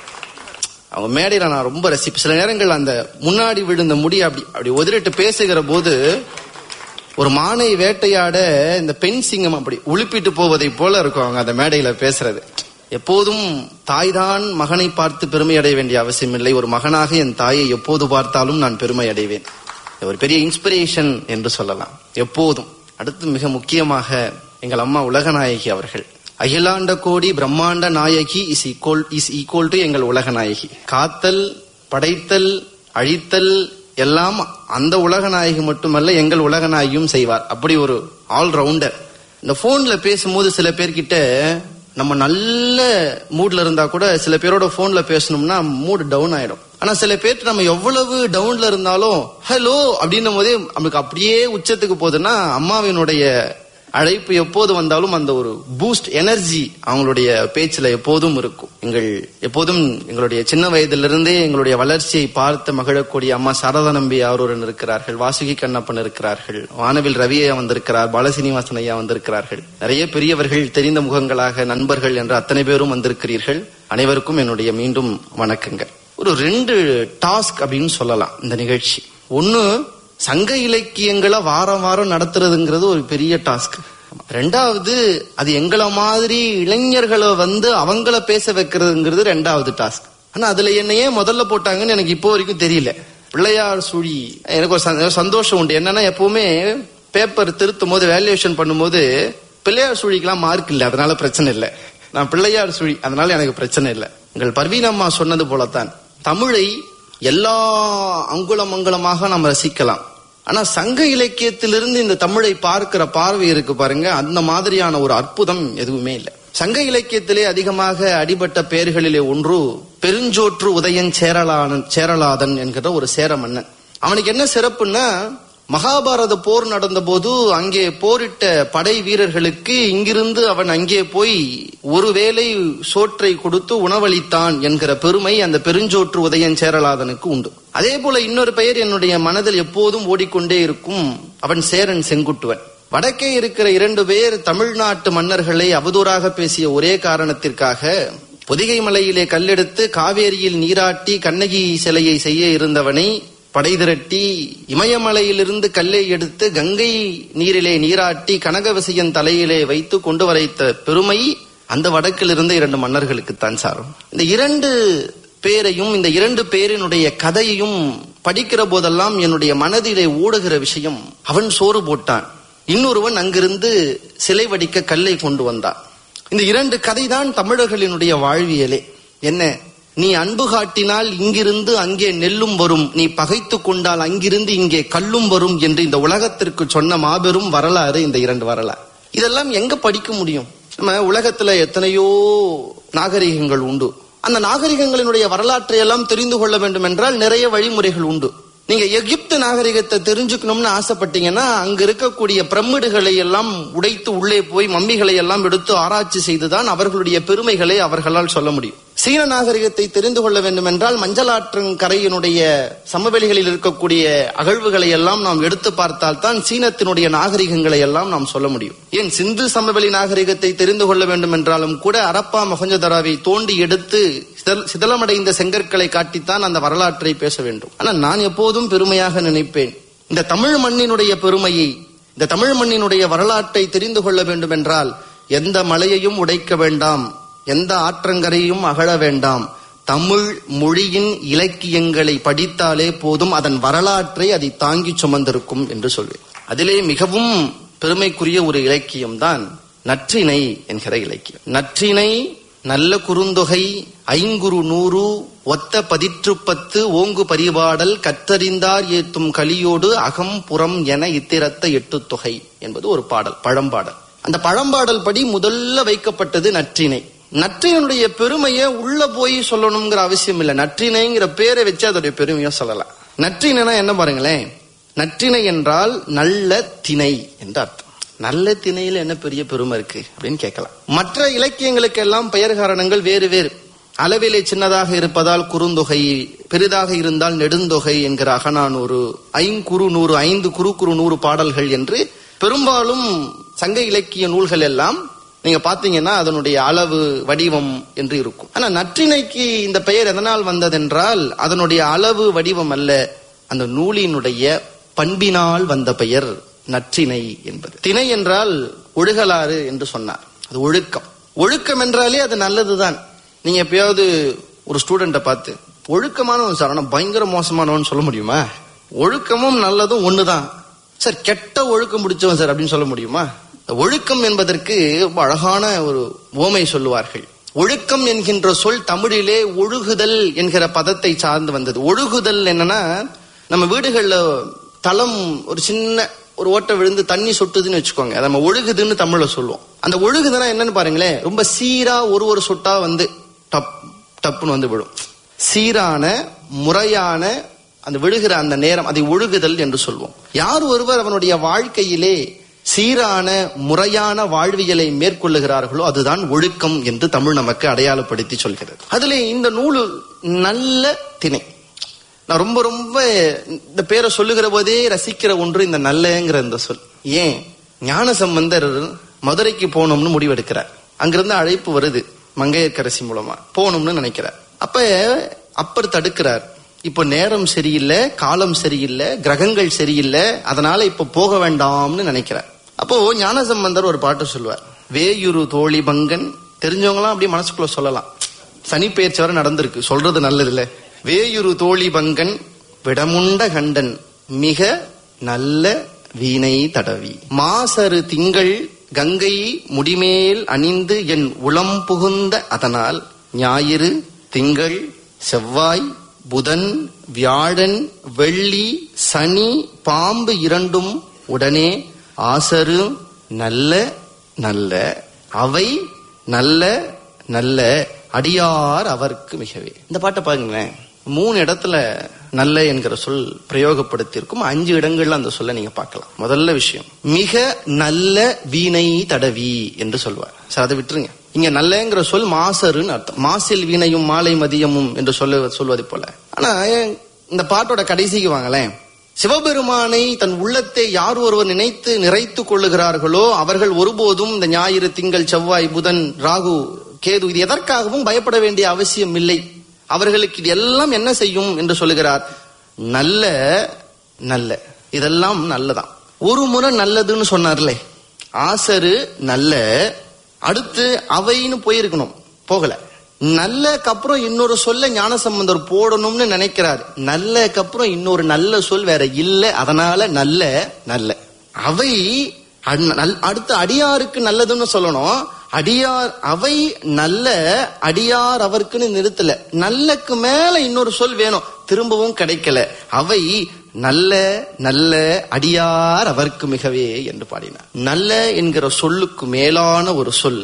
அவங்க மேடையில நான் ரொம்ப ரசிப்பேன் சில நேரங்கள் அந்த முன்னாடி விழுந்த முடி அப்படி அப்படி உதிரிட்டு பேசுகிற போது ஒரு மானை வேட்டையாட இந்த பெண் சிங்கம் அப்படி உழுப்பிட்டு போவதை போல இருக்கும் அவங்க அந்த மேடையில பேசுறது எப்போதும் தாய்தான் மகனை பார்த்து பெருமை அடைய வேண்டிய அவசியம் இல்லை ஒரு மகனாக என் தாயை எப்போது பார்த்தாலும் நான் பெருமை அடைவேன் இது ஒரு பெரிய இன்ஸ்பிரேஷன் என்று சொல்லலாம் எப்போதும் அடுத்து மிக முக்கியமாக எங்கள் அம்மா உலகநாயகி அவர்கள் அகிலாண்ட கோடி பிரம்மாண்ட நாயகி is equal is equal to எங்கள் உலக நாயகி காத்தல் படைத்தல் அழித்தல் எல்லாம் அந்த உலக நாயகி மட்டுமல்ல எங்கள் உலக நாயகியும் செய்வார் அப்படி ஒரு ஆல் ரவுண்டர் இந்த போன்ல பேசும்போது சில பேர்கிட்ட நம்ம நல்ல மூட்ல இருந்தா கூட சில பேரோட போன்ல பேசணும்னா மூட் டவுன் ஆயிடும் ஆனா சில பேர்ட்டு நம்ம எவ்வளவு டவுன்ல இருந்தாலும் ஹலோ அப்படின்னும் போதே நமக்கு அப்படியே உச்சத்துக்கு போகுதுன்னா அம்மாவினுடைய அழைப்பு எப்போது வந்தாலும் அந்த ஒரு பூஸ்ட் எனர்ஜி அவங்களுடைய பேச்சுல எப்போதும் இருக்கும் எங்கள் எப்போதும் எங்களுடைய சின்ன வயதிலிருந்தே எங்களுடைய வளர்ச்சியை பார்த்து மகிழக்கூடிய அம்மா சாரதா நம்பி ஆரூரன் இருக்கிறார்கள் வாசுகி கண்ணப்பன் இருக்கிறார்கள் வானவில் ரவி ஐயா வந்திருக்கிறார் பாலசீனிவாசன் ஐயா வந்திருக்கிறார்கள் நிறைய பெரியவர்கள் தெரிந்த முகங்களாக நண்பர்கள் என்ற அத்தனை பேரும் வந்திருக்கிறீர்கள் அனைவருக்கும் என்னுடைய மீண்டும் வணக்கங்கள் ஒரு ரெண்டு டாஸ்க் அப்படின்னு சொல்லலாம் இந்த நிகழ்ச்சி ஒன்னு சங்க இலக்கியங்களை வாரம் வாரம் நடத்துறதுங்கிறது ஒரு பெரிய டாஸ்க் ரெண்டாவது அது எங்கள மாதிரி இளைஞர்களை வந்து அவங்கள பேச வைக்கிறதுங்கிறது ரெண்டாவது டாஸ்க் ஆனா அதுல என்ன ஏன் முதல்ல போட்டாங்கன்னு எனக்கு இப்போ வரைக்கும் தெரியல பிள்ளையார் சுழி எனக்கு ஒரு சந்த- சந்தோஷம் உண்டு என்னன்னா எப்பவுமே பேப்பர் திருத்தும் போது வேல்யூவேஷன் பண்ணும்போது பிள்ளையார் சுழிக்கெல்லாம் மார்க் இல்லை அதனால பிரச்சனை இல்லை நான் பிள்ளையார் சுழி அதனால எனக்கு பிரச்சனை இல்லை எங்கள் பர்வீன் அம்மா சொன்னது போலத்தான் தமிழை எல்லா அங்குலம் அங்குலமாக நாம் ரசிக்கலாம் ஆனா சங்க இலக்கியத்திலிருந்து இந்த தமிழை பார்க்கிற பார்வை இருக்கு பாருங்க அந்த மாதிரியான ஒரு அற்புதம் எதுவுமே இல்லை சங்க இலக்கியத்திலே அதிகமாக அடிபட்ட பெயர்களிலே ஒன்று பெருஞ்சோற்று உதயன் சேரலானன் சேரலாதன் என்கிற ஒரு சேர மன்னன் அவனுக்கு என்ன சிறப்புன்னா மகாபாரத போர் நடந்தபோது அங்கே போரிட்ட படை வீரர்களுக்கு இங்கிருந்து அவன் அங்கே போய் ஒருவேளை சோற்றை கொடுத்து உணவளித்தான் என்கிற பெருமை அந்த பெருஞ்சோற்று உதயன் சேரலாதனுக்கு உண்டு அதே போல இன்னொரு பெயர் என்னுடைய மனதில் எப்போதும் ஓடிக்கொண்டே இருக்கும் அவன் சேரன் செங்குட்டுவன் வடக்கே இருக்கிற இரண்டு பேர் தமிழ்நாட்டு மன்னர்களை அவதூறாக பேசிய ஒரே காரணத்திற்காக பொதிகை மலையிலே கல்லெடுத்து காவேரியில் நீராட்டி கண்ணகி சிலையை செய்ய இருந்தவனை படை திரட்டி இமயமலையிலிருந்து கல்லை எடுத்து கங்கை நீரிலே நீராட்டி கனகவிசயன் தலையிலே வைத்து கொண்டு வரைத்த பெருமை அந்த வடக்கில் இருந்த இரண்டு மன்னர்களுக்குத்தான் சாரும் இந்த இரண்டு பேரையும் இந்த இரண்டு பேரினுடைய கதையையும் படிக்கிற போதெல்லாம் என்னுடைய மனதிலே ஓடுகிற விஷயம் அவன் சோறு போட்டான் இன்னொருவன் அங்கிருந்து சிலை வடிக்க கல்லை கொண்டு வந்தான் இந்த இரண்டு கதைதான் தமிழர்களினுடைய வாழ்வியலே என்ன நீ அன்பு காட்டினால் இங்கிருந்து அங்கே நெல்லும் வரும் நீ பகைத்து கொண்டால் அங்கிருந்து இங்கே கல்லும் வரும் என்று இந்த உலகத்திற்கு சொன்ன மாபெரும் வரலாறு இந்த இரண்டு வரலாறு இதெல்லாம் எங்க படிக்க முடியும் நம்ம உலகத்துல எத்தனையோ நாகரிகங்கள் உண்டு அந்த நாகரிகங்களினுடைய வரலாற்றை எல்லாம் தெரிந்து கொள்ள வேண்டும் என்றால் நிறைய வழிமுறைகள் உண்டு நீங்க எகிப்து நாகரிகத்தை தெரிஞ்சுக்கணும்னு ஆசைப்பட்டீங்கன்னா அங்க இருக்கக்கூடிய பிரமிடுகளை எல்லாம் உடைத்து உள்ளே போய் மம்மிகளை எல்லாம் எடுத்து ஆராய்ச்சி செய்துதான் அவர்களுடைய பெருமைகளை அவர்களால் சொல்ல முடியும் சீன நாகரிகத்தை தெரிந்து கொள்ள வேண்டும் என்றால் மஞ்சளாற்றங்கரையினுடைய சமவெளிகளில் இருக்கக்கூடிய அகழ்வுகளை எல்லாம் நாம் எடுத்து பார்த்தால் தான் சீனத்தினுடைய நாகரிகங்களை எல்லாம் நாம் சொல்ல முடியும் ஏன் சிந்து சமவெளி நாகரிகத்தை தெரிந்து கொள்ள வேண்டும் என்றாலும் கூட அரப்பா மொஹஞ்சதராவை தோண்டி எடுத்து சிதல்- சிதலமடைந்த செங்கற்களை காட்டித்தான் அந்த வரலாற்றை பேச வேண்டும் ஆனா நான் எப்போதும் பெருமையாக நினைப்பேன் இந்த தமிழ் மண்ணினுடைய பெருமையை இந்த தமிழ் மண்ணினுடைய வரலாற்றை தெரிந்து கொள்ள வேண்டும் என்றால் எந்த மலையையும் உடைக்க வேண்டாம் எந்த ஆற்றங்கரையும் அகழ வேண்டாம் தமிழ் மொழியின் இலக்கியங்களை படித்தாலே போதும் அதன் வரலாற்றை அதை தாங்கி சுமந்திருக்கும் என்று சொல்வேன் அதிலே மிகவும் பெருமைக்குரிய ஒரு இலக்கியம்தான் நற்றிணை என்கிற இலக்கியம் நற்றிணை நல்ல குறுந்தொகை ஐங்குறு நூறு ஒத்த பதிற்று பத்து ஓங்கு பரிபாடல் கற்றறிந்தார் ஏத்தும் கலியோடு அகம் புறம் என இத்திரத்த எட்டு தொகை என்பது ஒரு பாடல் பழம்பாடல் அந்த பழம்பாடல் படி முதல்ல வைக்கப்பட்டது நற்றிணை நற்றினுடைய பெருமையை உள்ள போய் சொல்லணுங்கிற அவசியம் இல்லை நற்றினைங்கிற பேரை வச்சு அதோடைய பெருமையை சொல்லலாம் நற்றினைனா என்ன பாருங்களேன் நற்றினை என்றால் நல்ல திணை என்று அர்த்தம் நல்ல திணையில என்ன பெரிய பெருமை இருக்கு அப்படின்னு கேட்கலாம் மற்ற இலக்கியங்களுக்கெல்லாம் பெயர் காரணங்கள் வேறு வேறு அளவிலே சின்னதாக இருப்பதால் குறுந்தொகை பெரிதாக இருந்தால் நெடுந்தொகை என்கிற அகநானூறு ஐங்குறு நூறு ஐந்து குறு குறு நூறு பாடல்கள் என்று பெரும்பாலும் சங்க இலக்கிய நூல்கள் எல்லாம் நீங்க பாத்தீங்கன்னா அதனுடைய அளவு வடிவம் என்று இருக்கும் ஆனா நற்றிணைக்கு இந்த பெயர் எதனால் வந்ததென்றால் அதனுடைய அளவு வடிவம் அல்ல அந்த நூலினுடைய பண்பினால் வந்த பெயர் நற்றிணை என்பது திணை என்றால் ஒழுகலாறு என்று சொன்னார் அது ஒழுக்கம் ஒழுக்கம் என்றாலே அது நல்லதுதான் நீங்க எப்பயாவது ஒரு ஸ்டூடெண்ட்டை பார்த்து ஒழுக்கமானவன் சார் ஆனா பயங்கர மோசமானவன் சொல்ல முடியுமா ஒழுக்கமும் நல்லதும் ஒண்ணுதான் சார் கெட்ட ஒழுக்கம் பிடிச்சவன் சார் அப்படின்னு சொல்ல முடியுமா ஒழுக்கம் என்பதற்கு ரொம்ப அழகான ஒரு ஓமை சொல்லுவார்கள் ஒழுக்கம் என்கின்ற சொல் தமிழிலே ஒழுகுதல் என்கிற பதத்தை சார்ந்து வந்தது ஒழுகுதல் என்னன்னா நம்ம வீடுகள்ல தளம் ஒரு சின்ன ஒரு ஓட்டை விழுந்து தண்ணி சொட்டுதுன்னு வச்சுக்கோங்க அதை நம்ம ஒழுகுதுன்னு தமிழ்ல சொல்லுவோம் அந்த ஒழுகுதுன்னா என்னன்னு பாருங்களேன் ரொம்ப சீரா ஒரு ஒரு சொட்டா வந்து டப் டப்புன்னு வந்து விழும் சீரான முறையான அந்த விழுகிற அந்த நேரம் அதை ஒழுகுதல் என்று சொல்வோம் யார் ஒருவர் அவனுடைய வாழ்க்கையிலே சீரான முறையான வாழ்வியலை மேற்கொள்ளுகிறார்களோ அதுதான் ஒழுக்கம் என்று தமிழ் நமக்கு அடையாளப்படுத்தி சொல்கிறது அதுல இந்த நூலு நல்ல திணை நான் ரொம்ப ரொம்ப இந்த பேரை சொல்லுகிற போதே ரசிக்கிற ஒன்று இந்த நல்லங்கிற இந்த சொல் ஏன் ஞான சம்பந்தர் மதுரைக்கு போகணும்னு முடிவெடுக்கிறார் அங்கிருந்து அழைப்பு வருது மங்கையர்க்கரசி மூலமா போகணும்னு நினைக்கிறார் அப்ப அப்பர் தடுக்கிறார் இப்போ நேரம் சரியில்லை காலம் சரியில்லை கிரகங்கள் சரியில்லை அதனால இப்ப போக வேண்டாம்னு நினைக்கிறார் அப்போ ஞானசம்பந்தர் ஒரு பாட்டு சொல்லுவார் வேயுரு தோழி பங்கன் தெரிஞ்சவங்களாம் அப்படியே மனசுக்குள்ள சொல்லலாம் சனி பெயர்ச்சி வரை நடந்திருக்கு சொல்றது நல்லது இல்ல வேயுரு தோழி பங்கன் விடமுண்ட கண்டன் மிக நல்ல வீணை தடவி மாசரு திங்கள் கங்கை முடிமேல் அணிந்து என் உளம் புகுந்த அதனால் ஞாயிறு திங்கள் செவ்வாய் புதன் வியாழன் வெள்ளி சனி பாம்பு இரண்டும் உடனே ஆசரு நல்ல நல்ல அவை நல்ல நல்ல அடியார் அவர்க்கு மிகவே இந்த பாட்டை பாருங்களேன் மூணு இடத்துல நல்ல என்கிற சொல் பிரயோகப்படுத்தியிருக்கும் அஞ்சு இடங்கள்ல அந்த சொல்ல நீங்க பார்க்கலாம் முதல்ல விஷயம் மிக நல்ல வீணை தடவி என்று சொல்வார் சார் அதை விட்டுருங்க இங்க நல்லங்கிற சொல் மாசருன்னு அர்த்தம் மாசில் வீணையும் மாலை மதியமும் என்று சொல்ல சொல்வது போல ஆனா இந்த பாட்டோட கடைசிக்கு வாங்களேன் சிவபெருமானை தன் உள்ளத்தை யார் ஒருவர் நினைத்து நிறைத்து கொள்ளுகிறார்களோ அவர்கள் ஒருபோதும் இந்த ஞாயிறு திங்கள் செவ்வாய் புதன் ராகு கேது இது எதற்காகவும் பயப்பட வேண்டிய அவசியம் இல்லை அவர்களுக்கு இது எல்லாம் என்ன செய்யும் என்று சொல்லுகிறார் நல்ல நல்ல இதெல்லாம் நல்லதான் ஒரு முறை நல்லதுன்னு சொன்னார்லே ஆசரு நல்ல அடுத்து அவைன்னு போயிருக்கணும் போகல நல்லக்கப்புறம் இன்னொரு சொல்ல ஞானசம்பந்தர் போடணும்னு நினைக்கிறார் நல்லக்கப்புறம் இன்னொரு நல்ல சொல் வேற இல்ல அதனால நல்ல நல்ல அவை அந்- நல்- அடுத்து அடியாருக்கு நல்லதுன்னு சொல்லணும் அடியார் அவை நல்ல அடியார் அவருக்குன்னு நிறுத்தல நல்லக்கு மேல இன்னொரு சொல் வேணும் திரும்பவும் கிடைக்கல அவை நல்ல நல்ல அடியார் அவருக்கு மிகவே என்று பாடினார் நல்ல என்கிற சொல்லுக்கு மேலான ஒரு சொல்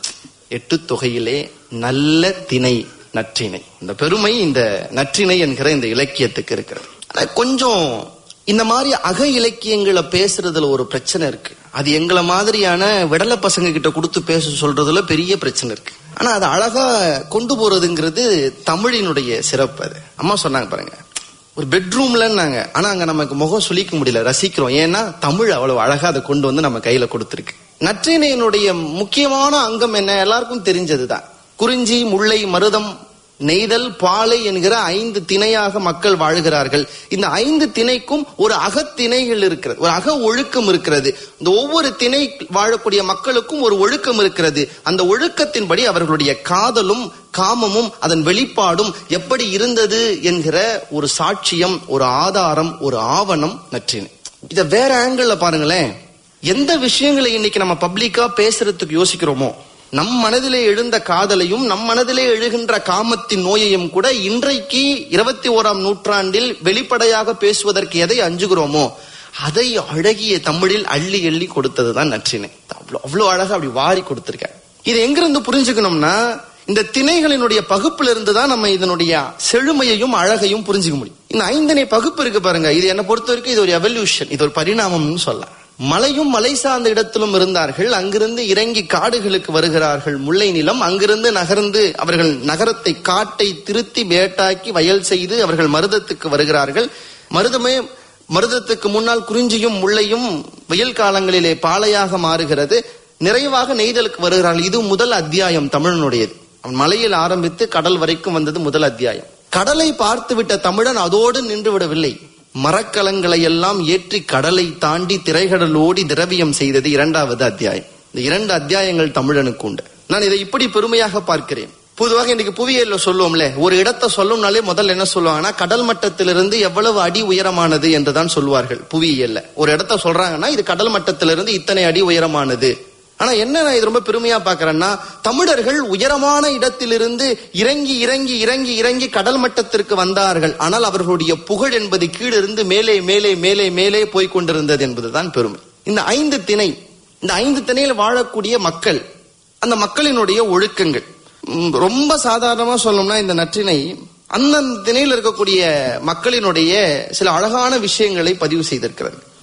எட்டு தொகையிலே நல்ல திணை நற்றிணை இந்த பெருமை இந்த நற்றிணை என்கிற இந்த இலக்கியத்துக்கு இருக்கிறது ஆனா கொஞ்சம் இந்த மாதிரி அக இலக்கியங்களை பேசுறதுல ஒரு பிரச்சனை இருக்கு அது எங்களை மாதிரியான விடலை பசங்க கிட்ட கொடுத்து பேச சொல்றதுல பெரிய பிரச்சனை இருக்கு ஆனா அது அழகா கொண்டு போறதுங்கிறது தமிழினுடைய சிறப்பு அது அம்மா சொன்னாங்க பாருங்க ஒரு பெட்ரூம்லன்னாங்க ஆனா அங்க நமக்கு முகம் சுளிக்க முடியல ரசிக்கிறோம் ஏன்னா தமிழ் அவ்வளவு அழகா அதை கொண்டு வந்து நம்ம கையில கொடுத்திருக்கு நற்றினையினுடைய முக்கியமான அங்கம் என்ன எல்லாருக்கும் தெரிஞ்சதுதான் குறிஞ்சி முல்லை மருதம் நெய்தல் பாலை என்கிற ஐந்து திணையாக மக்கள் வாழ்கிறார்கள் இந்த ஐந்து திணைக்கும் ஒரு அகத்திணைகள் இருக்கிறது ஒரு அக ஒழுக்கம் இருக்கிறது இந்த ஒவ்வொரு திணை வாழக்கூடிய மக்களுக்கும் ஒரு ஒழுக்கம் இருக்கிறது அந்த ஒழுக்கத்தின்படி அவர்களுடைய காதலும் காமமும் அதன் வெளிப்பாடும் எப்படி இருந்தது என்கிற ஒரு சாட்சியம் ஒரு ஆதாரம் ஒரு ஆவணம் நற்றினை இத வேற ஆங்கிள் பாருங்களேன் எந்த விஷயங்களை இன்னைக்கு நம்ம பப்ளிக்கா பேசுறதுக்கு யோசிக்கிறோமோ நம் மனதிலே எழுந்த காதலையும் நம் மனதிலே எழுகின்ற காமத்தின் நோயையும் கூட இன்றைக்கு இருபத்தி ஓராம் நூற்றாண்டில் வெளிப்படையாக பேசுவதற்கு எதை அஞ்சுகிறோமோ அதை அழகிய தமிழில் அள்ளி அள்ளி கொடுத்ததுதான் நற்றினை அவ்வளவு அவ்வளவு அழகா அப்படி வாரி கொடுத்திருக்கேன் இது எங்கிருந்து புரிஞ்சுக்கணும்னா இந்த திணைகளினுடைய பகுப்புல இருந்து தான் நம்ம இதனுடைய செழுமையையும் அழகையும் புரிஞ்சுக்க முடியும் இந்த ஐந்தனை பகுப்பு இருக்கு பாருங்க இது என்னை பொறுத்த வரைக்கும் இது ஒரு எவல்யூஷன் இது ஒரு பரிணாமம்னு சொல்லலாம் மலையும் மலை சார்ந்த இடத்திலும் இருந்தார்கள் அங்கிருந்து இறங்கி காடுகளுக்கு வருகிறார்கள் முல்லை நிலம் அங்கிருந்து நகர்ந்து அவர்கள் நகரத்தை காட்டை திருத்தி வேட்டாக்கி வயல் செய்து அவர்கள் மருதத்துக்கு வருகிறார்கள் மருதமே மருதத்துக்கு முன்னால் குறிஞ்சியும் முல்லையும் வெயில் காலங்களிலே பாலையாக மாறுகிறது நிறைவாக நெய்தலுக்கு வருகிறார்கள் இது முதல் அத்தியாயம் தமிழனுடையது அவன் மலையில் ஆரம்பித்து கடல் வரைக்கும் வந்தது முதல் அத்தியாயம் கடலை பார்த்துவிட்ட தமிழன் அதோடு நின்று விடவில்லை மரக்கலங்களை எல்லாம் ஏற்றி கடலை தாண்டி திரைகடலோடி திரவியம் செய்தது இரண்டாவது அத்தியாயம் இந்த இரண்டு அத்தியாயங்கள் தமிழனுக்கு உண்டு நான் இதை இப்படி பெருமையாக பார்க்கிறேன் பொதுவாக இன்னைக்கு புவியியல்ல சொல்லுவோம்ல ஒரு இடத்தை சொல்லணும்னாலே முதல்ல என்ன சொல்லுவாங்கன்னா கடல் மட்டத்திலிருந்து எவ்வளவு அடி உயரமானது என்றுதான் சொல்வார்கள் புவியியல்ல ஒரு இடத்த சொல்றாங்கன்னா இது கடல் மட்டத்திலிருந்து இத்தனை அடி உயரமானது ஆனா என்ன நான் இது ரொம்ப பெருமையா பாக்குறேன்னா தமிழர்கள் உயரமான இடத்திலிருந்து இறங்கி இறங்கி இறங்கி இறங்கி கடல் மட்டத்திற்கு வந்தார்கள் ஆனால் அவர்களுடைய புகழ் என்பது கீழிருந்து மேலே மேலே மேலே மேலே போய் கொண்டிருந்தது என்பதுதான் பெருமை இந்த ஐந்து திணை இந்த ஐந்து திணையில் வாழக்கூடிய மக்கள் அந்த மக்களினுடைய ஒழுக்கங்கள் ம், ரொம்ப சாதாரணமா சொல்லணும்னா இந்த நற்றினை அந்தந்த திணையில் இருக்கக்கூடிய மக்களினுடைய சில அழகான விஷயங்களை பதிவு செய்திருக்கிறது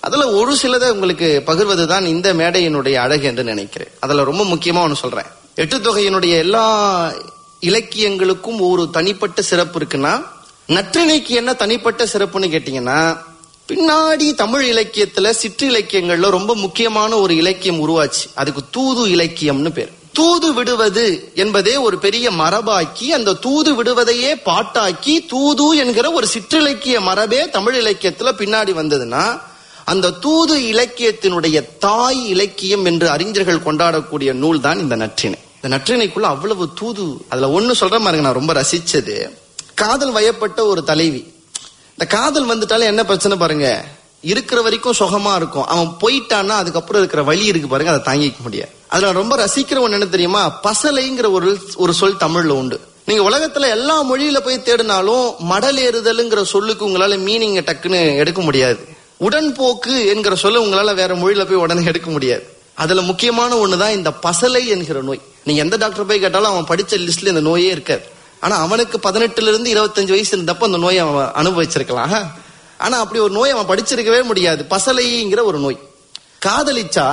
அதுல ஒரு சிலதை உங்களுக்கு பகிர்வதுதான் இந்த மேடையினுடைய அழகு என்று நினைக்கிறேன் அதுல ரொம்ப முக்கியமா ஒன்று சொல்றேன் எட்டு தொகையினுடைய எல்லா இலக்கியங்களுக்கும் ஒரு தனிப்பட்ட சிறப்பு இருக்குன்னா நற்றிணைக்கு என்ன தனிப்பட்ட சிறப்புன்னு கேட்டீங்கன்னா பின்னாடி தமிழ் இலக்கியத்துல சிற்றிலக்கியங்கள்ல ரொம்ப முக்கியமான ஒரு இலக்கியம் உருவாச்சு அதுக்கு தூது இலக்கியம்னு பேர் தூது விடுவது என்பதே ஒரு பெரிய மரபாக்கி அந்த தூது விடுவதையே பாட்டாக்கி தூது என்கிற ஒரு சிற்றிலக்கிய மரபே தமிழ் இலக்கியத்துல பின்னாடி வந்ததுன்னா அந்த தூது இலக்கியத்தினுடைய தாய் இலக்கியம் என்று அறிஞர்கள் கொண்டாடக்கூடிய நூல் தான் இந்த நற்றிணை இந்த நற்றிணைக்குள்ள அவ்வளவு தூது அதுல ஒண்ணு சொல்ற மாதிரி நான் ரொம்ப ரசிச்சது காதல் வயப்பட்ட ஒரு தலைவி இந்த காதல் வந்துட்டாலே என்ன பிரச்சனை பாருங்க இருக்கிற வரைக்கும் சுகமா இருக்கும் அவன் போயிட்டான்னா அதுக்கப்புறம் இருக்கிற வழி இருக்கு பாருங்க அதை தாங்கிக்க முடியாது அதுல நான் ரொம்ப ரசிக்கிற ஒண்ணு என்ன தெரியுமா பசலைங்கிற ஒரு ஒரு சொல் தமிழ்ல உண்டு நீங்க உலகத்துல எல்லா மொழியில போய் தேடினாலும் மடலேறுதல்ங்கிற சொல்லுக்கு உங்களால மீனிங் டக்குன்னு எடுக்க முடியாது உடன்போக்கு என்கிற சொல்ல உங்களால வேற மொழியில போய் உடனே எடுக்க முடியாது அதுல முக்கியமான ஒண்ணுதான் இந்த பசலை என்கிற நோய் நீங்க எந்த டாக்டர் போய் கேட்டாலும் அவன் படிச்ச லிஸ்ட்ல இந்த நோயே இருக்காது ஆனா அவனுக்கு பதினெட்டுல இருந்து இருபத்தஞ்சு வயசு இருந்தப்ப அந்த நோயை அவன் அனுபவிச்சிருக்கலாம் ஆனா அப்படி ஒரு நோய் அவன் படிச்சிருக்கவே முடியாது பசலைங்கிற ஒரு நோய் காதலிச்சா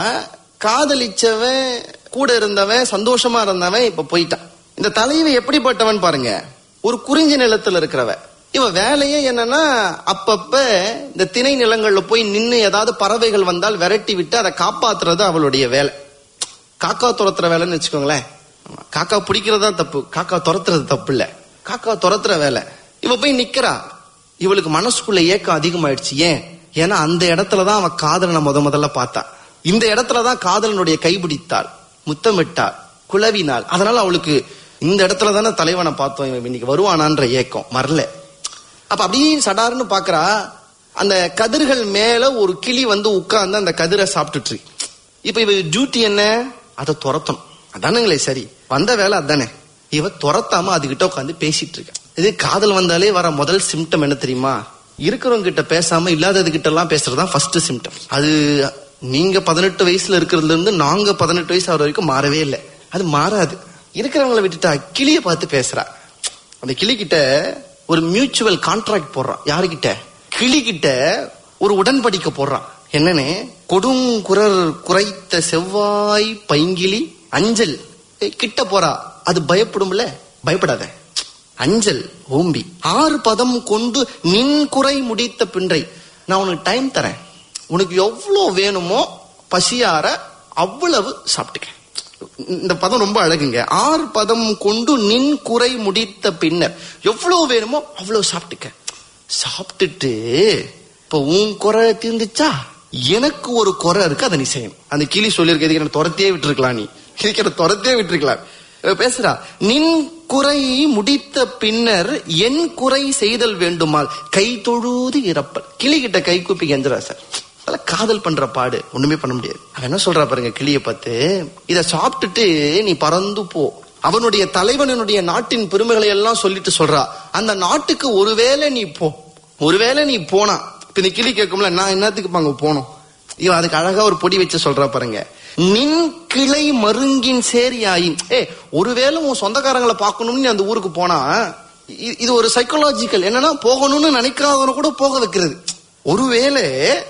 காதலிச்சவன் கூட இருந்தவன் சந்தோஷமா இருந்தவன் இப்ப போயிட்டான் இந்த தலைவி எப்படிப்பட்டவன் பாருங்க ஒரு குறிஞ்சி நிலத்துல இருக்கிறவன் இவ வேலையே என்னன்னா அப்பப்ப இந்த திணை நிலங்கள்ல போய் நின்னு ஏதாவது பறவைகள் வந்தால் விரட்டி விட்டு அதை காப்பாத்துறது அவளுடைய வேலை காக்கா துரத்துற வேலைன்னு வச்சுக்கோங்களேன் ஆமா, காக்கா பிடிக்கிறதா தப்பு காக்கா துரத்துறது தப்பு இல்ல காக்கா துரத்துற வேலை இவ போய் நிக்கிறா இவளுக்கு மனசுக்குள்ள ஏக்கம் அதிகமாயிடுச்சு ஏன் ஏன்னா அந்த இடத்துலதான் அவ காதலனை முத முதல்ல பார்த்தா இந்த இடத்துலதான் காதலனுடைய கைபிடித்தாள் முத்தமிட்டாள் குளவினாள் அதனால அவளுக்கு இந்த இடத்துல தானே தலைவனை பார்த்தோம் இவன் இன்னைக்கு வருவானான்ற ஏக்கம் மறல அப்ப அப்படியே சடார்னு பாக்குறா அந்த கதிர்கள் மேல ஒரு கிளி வந்து உட்கார்ந்து அந்த கதிரை சாப்பிட்டுட்டு இருக்கு. இப்ப இவ டியூட்டி என்ன அதை துரத்தணும் அதானுங்களே சரி வந்த வேலை அதானே இவ துரத்தாம அதுகிட்ட உட்காந்து பேசிட்டு இருக்க இது காதல் வந்தாலே வர முதல் சிம்டம் என்ன தெரியுமா இருக்கிறவங்க கிட்ட பேசாம இல்லாதது கிட்ட எல்லாம் பேசுறதுதான் ஃபர்ஸ்ட் சிம்டம் அது நீங்க பதினெட்டு வயசுல இருக்கிறதுல இருந்து நாங்க பதினெட்டு வயசு ஆகிற வரைக்கும் மாறவே இல்லை அது மாறாது இருக்கிறவங்களை விட்டுட்டா கிளிய பார்த்து பேசுறா அந்த கிளி கிட்ட ஒரு மியூச்சுவல் கான்ட்ராக்ட் போடுறான் யாருகிட்ட கிளி கிட்ட ஒரு உடன்படிக்கை போடுறான் என்னன்னு கொடுங்குரர் குறைத்த செவ்வாய் பைங்கிளி அஞ்சல் ஏய், கிட்ட போறா அது பயப்படும்ல பயப்படாத அஞ்சல் ஓம்பி ஆறு பதம் கொண்டு நின் குறை முடித்த பின்றை நான் உனக்கு டைம் தரேன் உனக்கு எவ்வளவு வேணுமோ பசியார அவ்வளவு சாப்பிட்டுக்க இந்த பதம் ரொம்ப அழகுங்க ஆறு பதம் கொண்டு நின் குறை முடித்த பின்னர் எவ்வளவு வேணுமோ அவ்வளவு சாப்பிட்டுக்க சாப்பிட்டுட்டு இப்ப உன் குறை தீர்ந்துச்சா எனக்கு ஒரு குறை இருக்கு அதை நீ செய்யணும் அந்த கிளி சொல்லியிருக்க இதுக்கு என்ன துரத்தியே விட்டுருக்கலாம் நீ இதுக்கு என்ன துரத்தியே விட்டுருக்கலாம் இவ பேசுறா நின் குறை முடித்த பின்னர் என் குறை செய்தல் வேண்டுமால் கை தொழுது இறப்பல் கிளி கிட்ட கை கூப்பி கெஞ்சுறா சார் அதெல்லாம் காதல் பண்ற பாடு ஒண்ணுமே பண்ண முடியாது அவன் என்ன சொல்றா பாருங்க கிளிய பார்த்து இத சாப்பிட்டுட்டு நீ பறந்து போ அவனுடைய தலைவனுடைய நாட்டின் பெருமைகளை எல்லாம் சொல்லிட்டு சொல்றா அந்த நாட்டுக்கு ஒருவேளை நீ போ ஒருவேளை நீ போனா இப்ப இந்த கிளி கேட்கும்ல நான் என்னத்துக்கு அங்க போனோம் இவன் அதுக்கு அழகா ஒரு பொடி வச்சு சொல்றா பாருங்க நின் கிளை மருங்கின் சேரியாயின் ஏ ஒருவேளை உன் சொந்தக்காரங்களை பார்க்கணும்னு நீ அந்த ஊருக்கு போனா இ- இது ஒரு சைக்கலாஜிக்கல் என்னன்னா போகணும்னு நினைக்காதவன கூட போக வைக்கிறது ஒருவேளை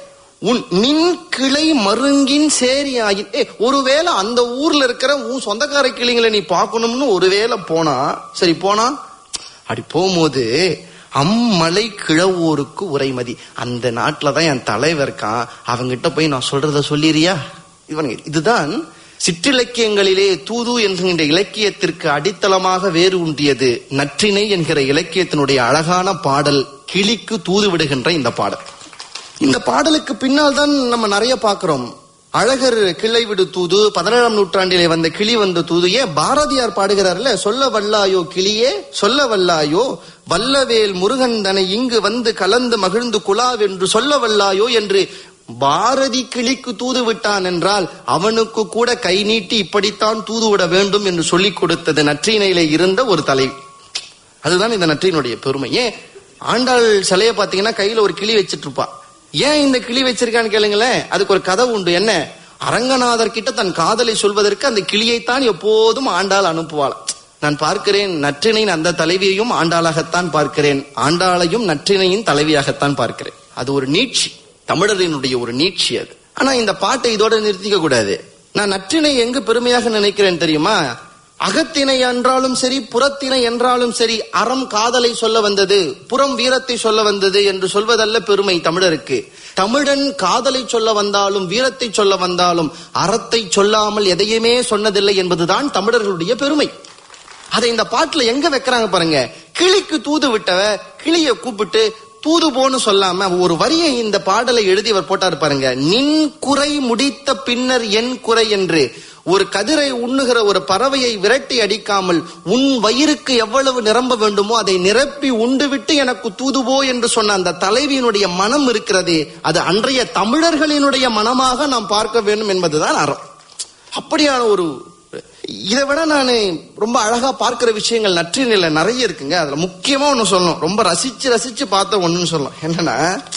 உன் நின் கிளை மருங்கின் சேரியாயின் ஏ ஒருவேளை அந்த ஊர்ல இருக்கிற உன் சொந்தக்கார கிளிங்களை நீ பார்க்கணும்னு ஒருவேளை போனா சரி போனா அப்படி போகும்போது அம்மலை கிழவோருக்கு உரைமதி அந்த நாட்டுல தான் என் தலைவர் இருக்கான் அவங்கிட்ட போய் நான் சொல்றத சொல்லிறியா இவனுங்க இதுதான் சிற்றிலக்கியங்களிலே தூது என்கின்ற இலக்கியத்திற்கு அடித்தளமாக வேறு உண்டியது நற்றினை என்கிற இலக்கியத்தினுடைய அழகான பாடல் கிளிக்கு தூது விடுகின்ற இந்த பாடல் இந்த பாடலுக்கு பின்னால் தான் நம்ம நிறைய பார்க்கிறோம் அழகர் கிளை விடு தூது பதினேழாம் நூற்றாண்டிலே வந்த கிளி வந்த தூது ஏன் பாரதியார் பாடுகிறார்ல சொல்ல வல்லாயோ கிளியே சொல்ல வல்லாயோ வல்லவேல் முருகன் தனை இங்கு வந்து கலந்து மகிழ்ந்து குலாவென்று சொல்ல வல்லாயோ என்று பாரதி கிளிக்கு தூது விட்டான் என்றால் அவனுக்கு கூட கை நீட்டி இப்படித்தான் தூது விட வேண்டும் என்று சொல்லிக் கொடுத்தது நற்றினையிலே இருந்த ஒரு தலைவி அதுதான் இந்த நற்றினுடைய பெருமை ஏன் ஆண்டாள் சிலைய பாத்தீங்கன்னா கையில ஒரு கிளி வச்சிட்டு இருப்பா ஏன் இந்த கிளி வச்சிருக்கான்னு கேளுங்களேன் அதுக்கு ஒரு கதை உண்டு என்ன அரங்கநாதர் கிட்ட தன் காதலை சொல்வதற்கு அந்த கிளியைத்தான் எப்போதும் ஆண்டாள் அனுப்புவாள் நான் பார்க்கிறேன் நற்றினையின் அந்த தலைவியையும் ஆண்டாளாகத்தான் பார்க்கிறேன் ஆண்டாளையும் நற்றினையின் தலைவியாகத்தான் பார்க்கிறேன் அது ஒரு நீட்சி தமிழரினுடைய ஒரு நீட்சி அது ஆனா இந்த பாட்டை இதோட நிறுத்திக்க கூடாது நான் நற்றினை எங்கு பெருமையாக நினைக்கிறேன் தெரியுமா அகத்திணை என்றாலும் சரி புறத்திணை என்றாலும் சரி அறம் காதலை சொல்ல வந்தது புறம் வீரத்தை சொல்ல வந்தது என்று சொல்வதல்ல பெருமை தமிழருக்கு தமிழன் காதலை சொல்ல வந்தாலும் வீரத்தை சொல்ல வந்தாலும் அறத்தை சொல்லாமல் எதையுமே சொன்னதில்லை என்பதுதான் தமிழர்களுடைய பெருமை அதை இந்த பாட்டுல எங்க வைக்கிறாங்க பாருங்க கிளிக்கு தூது விட்டவ கிளிய கூப்பிட்டு தூது போன்னு சொல்லாம ஒரு வரியை இந்த பாடலை எழுதி அவர் போட்டாரு பாருங்க நின் குறை முடித்த பின்னர் என் குறை என்று ஒரு கதிரை உண்ணுகிற ஒரு பறவையை விரட்டி அடிக்காமல் உன் வயிறுக்கு எவ்வளவு நிரம்ப வேண்டுமோ அதை நிரப்பி உண்டு விட்டு எனக்கு தூதுவோ என்று சொன்ன அந்த தலைவியினுடைய மனம் இருக்கிறதே அது அன்றைய தமிழர்களினுடைய மனமாக நாம் பார்க்க வேண்டும் என்பதுதான் அறம் அப்படியான ஒரு இதை விட நான் ரொம்ப அழகா பார்க்கிற விஷயங்கள் நற்றினில நிறைய இருக்குங்க அதுல முக்கியமா ஒண்ணு சொல்லணும் ரொம்ப ரசிச்சு ரசிச்சு பார்த்த ஒண்ணுன்னு சொல்லலாம் என்னன்னா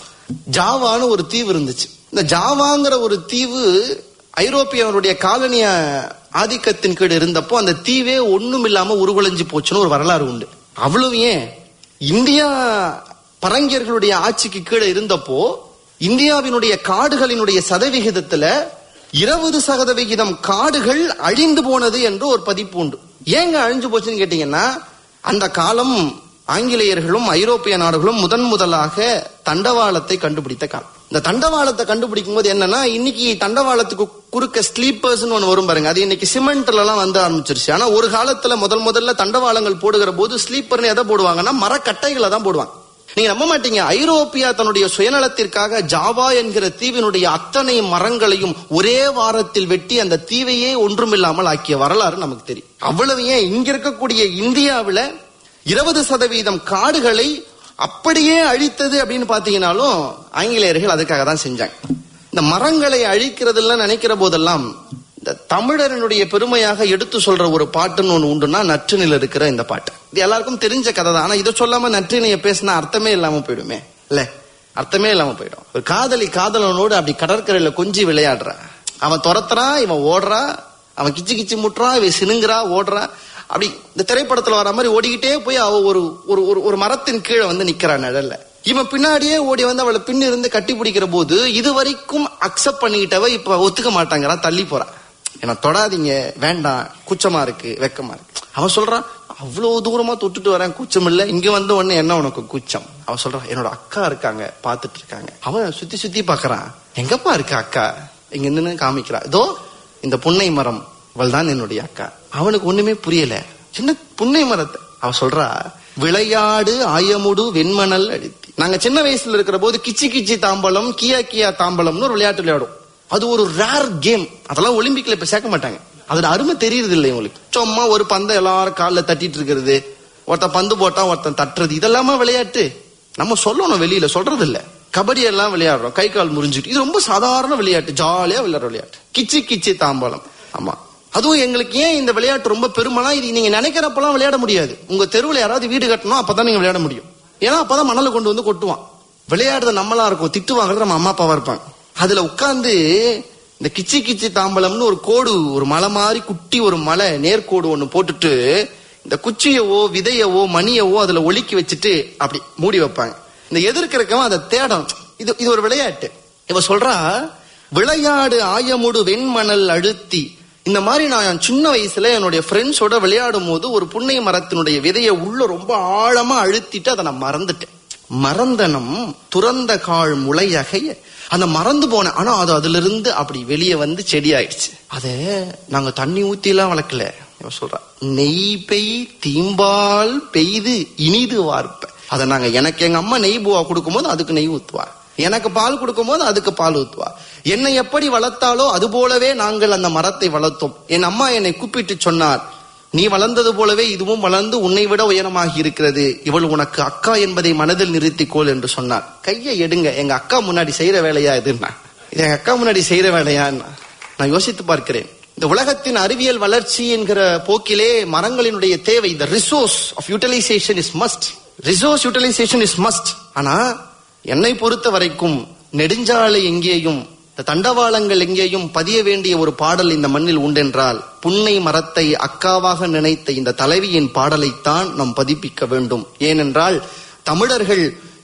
ஜாவான்னு ஒரு தீவு இருந்துச்சு இந்த ஜாவாங்கிற ஒரு தீவு ஐரோப்பியவருடைய காலனிய ஆதிக்கத்தின் கீழ் இருந்தப்போ அந்த தீவே ஒண்ணும் இல்லாம உருகுலைஞ்சு போச்சுன்னு ஒரு வரலாறு உண்டு அவ்வளவு ஏன் இந்தியா பரங்கியர்களுடைய ஆட்சிக்கு கீழே இருந்தப்போ இந்தியாவினுடைய காடுகளினுடைய சதவிகிதத்துல இருபது சதவிகிதம் காடுகள் அழிந்து போனது என்று ஒரு பதிப்பு உண்டு ஏங்க அழிஞ்சு போச்சுன்னு கேட்டீங்கன்னா அந்த காலம் ஆங்கிலேயர்களும் ஐரோப்பிய நாடுகளும் முதன் முதலாக தண்டவாளத்தை கண்டுபிடித்த காலம் இந்த தண்டவாளத்தை கண்டுபிடிக்கும் போது என்னன்னா இன்னைக்கு தண்டவாளத்துக்கு குறுக்க ஸ்லீப்பர்ஸ் ஒன்று வரும் பாருங்க அது இன்னைக்கு சிமெண்ட்ல எல்லாம் வந்து ஆரம்பிச்சிருச்சு ஆனா ஒரு காலத்துல முதல் முதல்ல தண்டவாளங்கள் போடுகிற போது ஸ்லீப்பர்னு எதை போடுவாங்கன்னா மரக்கட்டைகளை தான் போடுவாங்க நீங்க நம்ப மாட்டீங்க ஐரோப்பியா தன்னுடைய சுயநலத்திற்காக ஜாவா என்கிற தீவினுடைய அத்தனை மரங்களையும் ஒரே வாரத்தில் வெட்டி அந்த தீவையே ஒன்றுமில்லாமல் ஆக்கிய வரலாறு நமக்கு தெரியும் அவ்வளவு ஏன் இங்க இருக்கக்கூடிய இந்தியாவில இருபது சதவீதம் காடுகளை அப்படியே அழித்தது அப்படின்னு பாத்தீங்கன்னாலும் ஆங்கிலேயர்கள் அதுக்காக தான் செஞ்சாங்க இந்த மரங்களை அழிக்கிறதெல்லாம் நினைக்கிற போதெல்லாம் இந்த தமிழரனுடைய பெருமையாக எடுத்து சொல்ற ஒரு பாட்டுன்னு ஒண்ணு உண்டுன்னா நற்றினில் இருக்கிற இந்த பாட்டு இது எல்லாருக்கும் தெரிஞ்ச கதை தான் ஆனா இதை சொல்லாம நற்றினைய பேசினா அர்த்தமே இல்லாம போயிடுமே இல்ல அர்த்தமே இல்லாம போயிடும் ஒரு காதலி காதலனோடு அப்படி கடற்கரையில கொஞ்சி விளையாடுறா அவன் துரத்துறான் இவன் ஓடுறா அவன் கிச்சு கிச்சு முட்டுறான் இவன் சினுங்குறா ஓடுறா அப்படி இந்த திரைப்படத்துல வர மாதிரி ஓடிக்கிட்டே போய் அவ ஒரு ஒரு ஒரு- ஒரு மரத்தின் கீழே வந்து நிக்கிறான் நிழல்ல இவன் பின்னாடியே ஓடி வந்து அவளை பின்னு இருந்து கட்டி பிடிக்கிற போது இது வரைக்கும் அக்செப்ட் பண்ணிக்கிட்டவ இப்ப ஒத்துக்க மாட்டாங்கிறா தள்ளி போறா என்ன தொடாதீங்க வேண்டாம் கூச்சமா இருக்கு வெக்கமா இருக்கு அவன் சொல்றான் அவ்வளவு தூரமா தொட்டுட்டு வரேன் கூச்சம் இல்ல இங்க வந்த உடனே என்ன உனக்கு கூச்சம் அவன் சொல்றான் என்னோட அக்கா இருக்காங்க பாத்துட்டு இருக்காங்க அவன் சுத்தி சுத்தி பாக்குறான் எங்கப்பா இருக்கு அக்கா இங்க நின்னு காமிக்கிறா இதோ இந்த புன்னை மரம் அவள் தான் என்னுடைய அக்கா அவனுக்கு ஒண்ணுமே புரியல சின்ன புன்னை மரத்தை அவ சொல்றா விளையாடு ஆயமுடு வெண்மணல் அழுத்தி நாங்க சின்ன வயசுல இருக்கிற போது கிச்சி கிச்சி தாம்பலம் கியா கியா தாம்பலம்னு ஒரு விளையாட்டு விளையாடும் அது ஒரு ரேர் கேம் அதெல்லாம் ஒலிம்பிக்ல இப்ப சேர்க்க மாட்டாங்க அதோட அருமை தெரியுது இல்லை உங்களுக்கு சும்மா ஒரு பந்தை எல்லாரும் காலில் தட்டிட்டு இருக்கிறது ஒருத்தன் பந்து போட்டா ஒருத்தன் தட்டுறது இதெல்லாமா விளையாட்டு நம்ம சொல்லணும் வெளியில சொல்றது இல்ல கபடி எல்லாம் விளையாடுறோம் கை கால் முறிஞ்சிட்டு இது ரொம்ப சாதாரண விளையாட்டு ஜாலியா விளையாடுற விளையாட்டு கிச்சி கிச்சி தாம்பாலம் ஆமா அதுவும் எங்களுக்கு ஏன் இந்த விளையாட்டு ரொம்ப பெருமைனா இது நீங்க நினைக்கிறப்பெல்லாம் விளையாட முடியாது உங்க தெருவில் யாராவது வீடு கட்டணும் அப்பதான் நீங்க விளையாட முடியும் ஏன்னா அப்பதான் மணலை கொண்டு வந்து கொட்டுவான் விளையாடுறது நம்மளா இருக்கும் திட்டு வாங்குறது நம்ம அம்மா அப்பாவா இருப்பாங்க அதுல உட்கார்ந்து இந்த கிச்சி கிச்சி தாம்பலம்னு ஒரு கோடு ஒரு மலை மாதிரி குட்டி ஒரு மலை நேர்கோடு ஒண்ணு போட்டுட்டு இந்த குச்சியவோ விதையவோ மணியவோ அதுல ஒலிக்கி வச்சுட்டு அப்படி மூடி வைப்பாங்க இந்த எதிர்க்கிறவன் அதை தேடும் இது இது ஒரு விளையாட்டு இவ சொல்றா விளையாடு ஆயமுடு வெண்மணல் அழுத்தி இந்த மாதிரி நான் சின்ன வயசுல என்னுடைய ஃப்ரெண்ட்ஸோட விளையாடும் போது ஒரு புன்னை மரத்தினுடைய விதையை உள்ள ரொம்ப ஆழமா அழுத்திட்டு அதை நான் மறந்துட்டேன் மறந்தனம் துறந்த கால் முளையகைய அந்த மறந்து போனேன் ஆனா அது அதுல இருந்து அப்படி வெளியே வந்து செடி ஆயிடுச்சு அத நாங்க தண்ணி ஊத்தி எல்லாம் வளர்க்கல இவன் சொல்றா நெய் பெய் தீம்பால் பெய்து இனிது வார்ப்ப அதை நாங்க எனக்கு எங்க அம்மா நெய் பூவா கொடுக்கும்போது அதுக்கு நெய் ஊத்துவா எனக்கு பால் கொடுக்கும்போது அதுக்கு பால் ஊத்துவா என்னை எப்படி வளர்த்தாலோ அது போலவே நாங்கள் அந்த மரத்தை வளர்த்தோம் என் அம்மா என்னை கூப்பிட்டு சொன்னார் நீ வளர்ந்தது போலவே இதுவும் வளர்ந்து உன்னை விட உயரமாகி இருக்கிறது இவள் உனக்கு அக்கா என்பதை மனதில் நிறுத்திக்கோள் என்று சொன்னார் கையை எடுங்க எங்க அக்கா முன்னாடி செய்யற வேலையா இதுன்னா இது எங்க அக்கா முன்னாடி செய்யற வேலையான்னா நான் யோசித்து பார்க்கிறேன் இந்த உலகத்தின் அறிவியல் வளர்ச்சி என்கிற போக்கிலே மரங்களினுடைய தேவை இந்த resource of utilization is must resource utilization is must ஆனா என்னை பொறுத்த வரைக்கும் நெடுஞ்சாலை எங்கேயும் இந்த தண்டவாளங்கள் எங்கேயும் பதிய வேண்டிய ஒரு பாடல் இந்த மண்ணில் உண்டென்றால் புன்னை மரத்தை அக்காவாக நினைத்த இந்த தலைவியின் பாடலைத்தான் நாம் பதிப்பிக்க வேண்டும் ஏனென்றால் தமிழர்கள்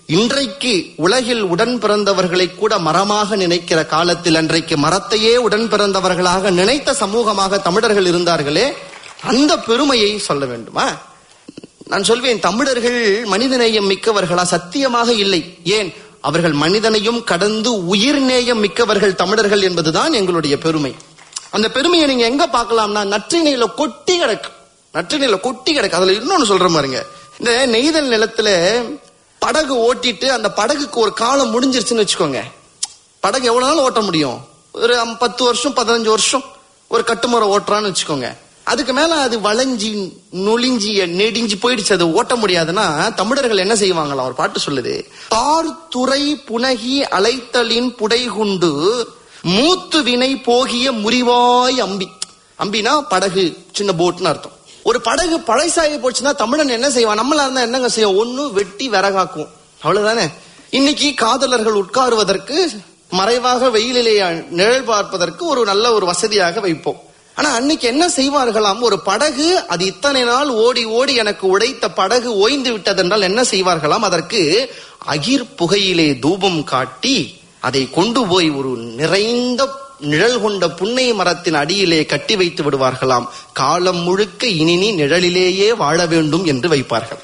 இன்றைக்கு உலகில் உடன் பிறந்தவர்களை கூட மரமாக நினைக்கிற காலத்தில் அன்றைக்கு மரத்தையே உடன் பிறந்தவர்களாக நினைத்த சமூகமாக தமிழர்கள் இருந்தார்களே அந்த பெருமையை சொல்ல வேண்டுமா நான் சொல்வேன் தமிழர்கள் மனிதநேயம் மிக்கவர்களா சத்தியமாக இல்லை ஏன் அவர்கள் மனிதனையும் கடந்து உயிர்நேயம் மிக்கவர்கள் தமிழர்கள் என்பதுதான் எங்களுடைய பெருமை அந்த பெருமையை நீங்க எங்க பார்க்கலாம்னா நற்றினையில கொட்டி கிடக்கு நற்றினையில கொட்டி கிடக்கு அதுல இன்னொன்னு சொல்ற பாருங்க இந்த நெய்தல் நிலத்துல படகு ஓட்டிட்டு அந்த படகுக்கு ஒரு காலம் முடிஞ்சிருச்சுன்னு வச்சுக்கோங்க படகு எவ்வளவு நாள் ஓட்ட முடியும் ஒரு அம்- பத்து வருஷம் பதினஞ்சு வருஷம் ஒரு கட்டுமுறை ஓட்டுறான்னு வச்சுக்கோங்க அதுக்கு மேல அது வளைஞ்சி நொழிஞ்சி நெடிஞ்சு போயிடுச்சு அது ஓட்ட முடியாதுன்னா தமிழர்கள் என்ன செய்வாங்களாம் ஒரு பாட்டு சொல்லுது தார் துறை புனகி அலைத்தலின் புடைகுண்டு மூத்து வினை போகிய முறிவாய் அம்பி அம்பினா படகு சின்ன போட்னு அர்த்தம் ஒரு படகு பழைசாகி போச்சுன்னா தமிழன் என்ன செய்வான் நம்மளா இருந்தா என்னங்க செய்வோம் ஒண்ணு வெட்டி விறகாக்கும் அவ்வளவுதானே இன்னைக்கு காதலர்கள் உட்காருவதற்கு மறைவாக வெயிலிலே நிழல் பார்ப்பதற்கு ஒரு நல்ல ஒரு வசதியாக வைப்போம் ஆனா அன்னைக்கு என்ன செய்வார்களாம் ஒரு படகு அது இத்தனை நாள் ஓடி ஓடி எனக்கு உடைத்த படகு ஓய்ந்து விட்டதென்றால் என்ன செய்வார்களாம் அதற்கு அகிர் புகையிலே தூபம் காட்டி அதை கொண்டு போய் ஒரு நிறைந்த நிழல் கொண்ட புன்னை மரத்தின் அடியிலே கட்டி வைத்து விடுவார்களாம் காலம் முழுக்க இனி நீ நிழலிலேயே வாழ வேண்டும் என்று வைப்பார்கள்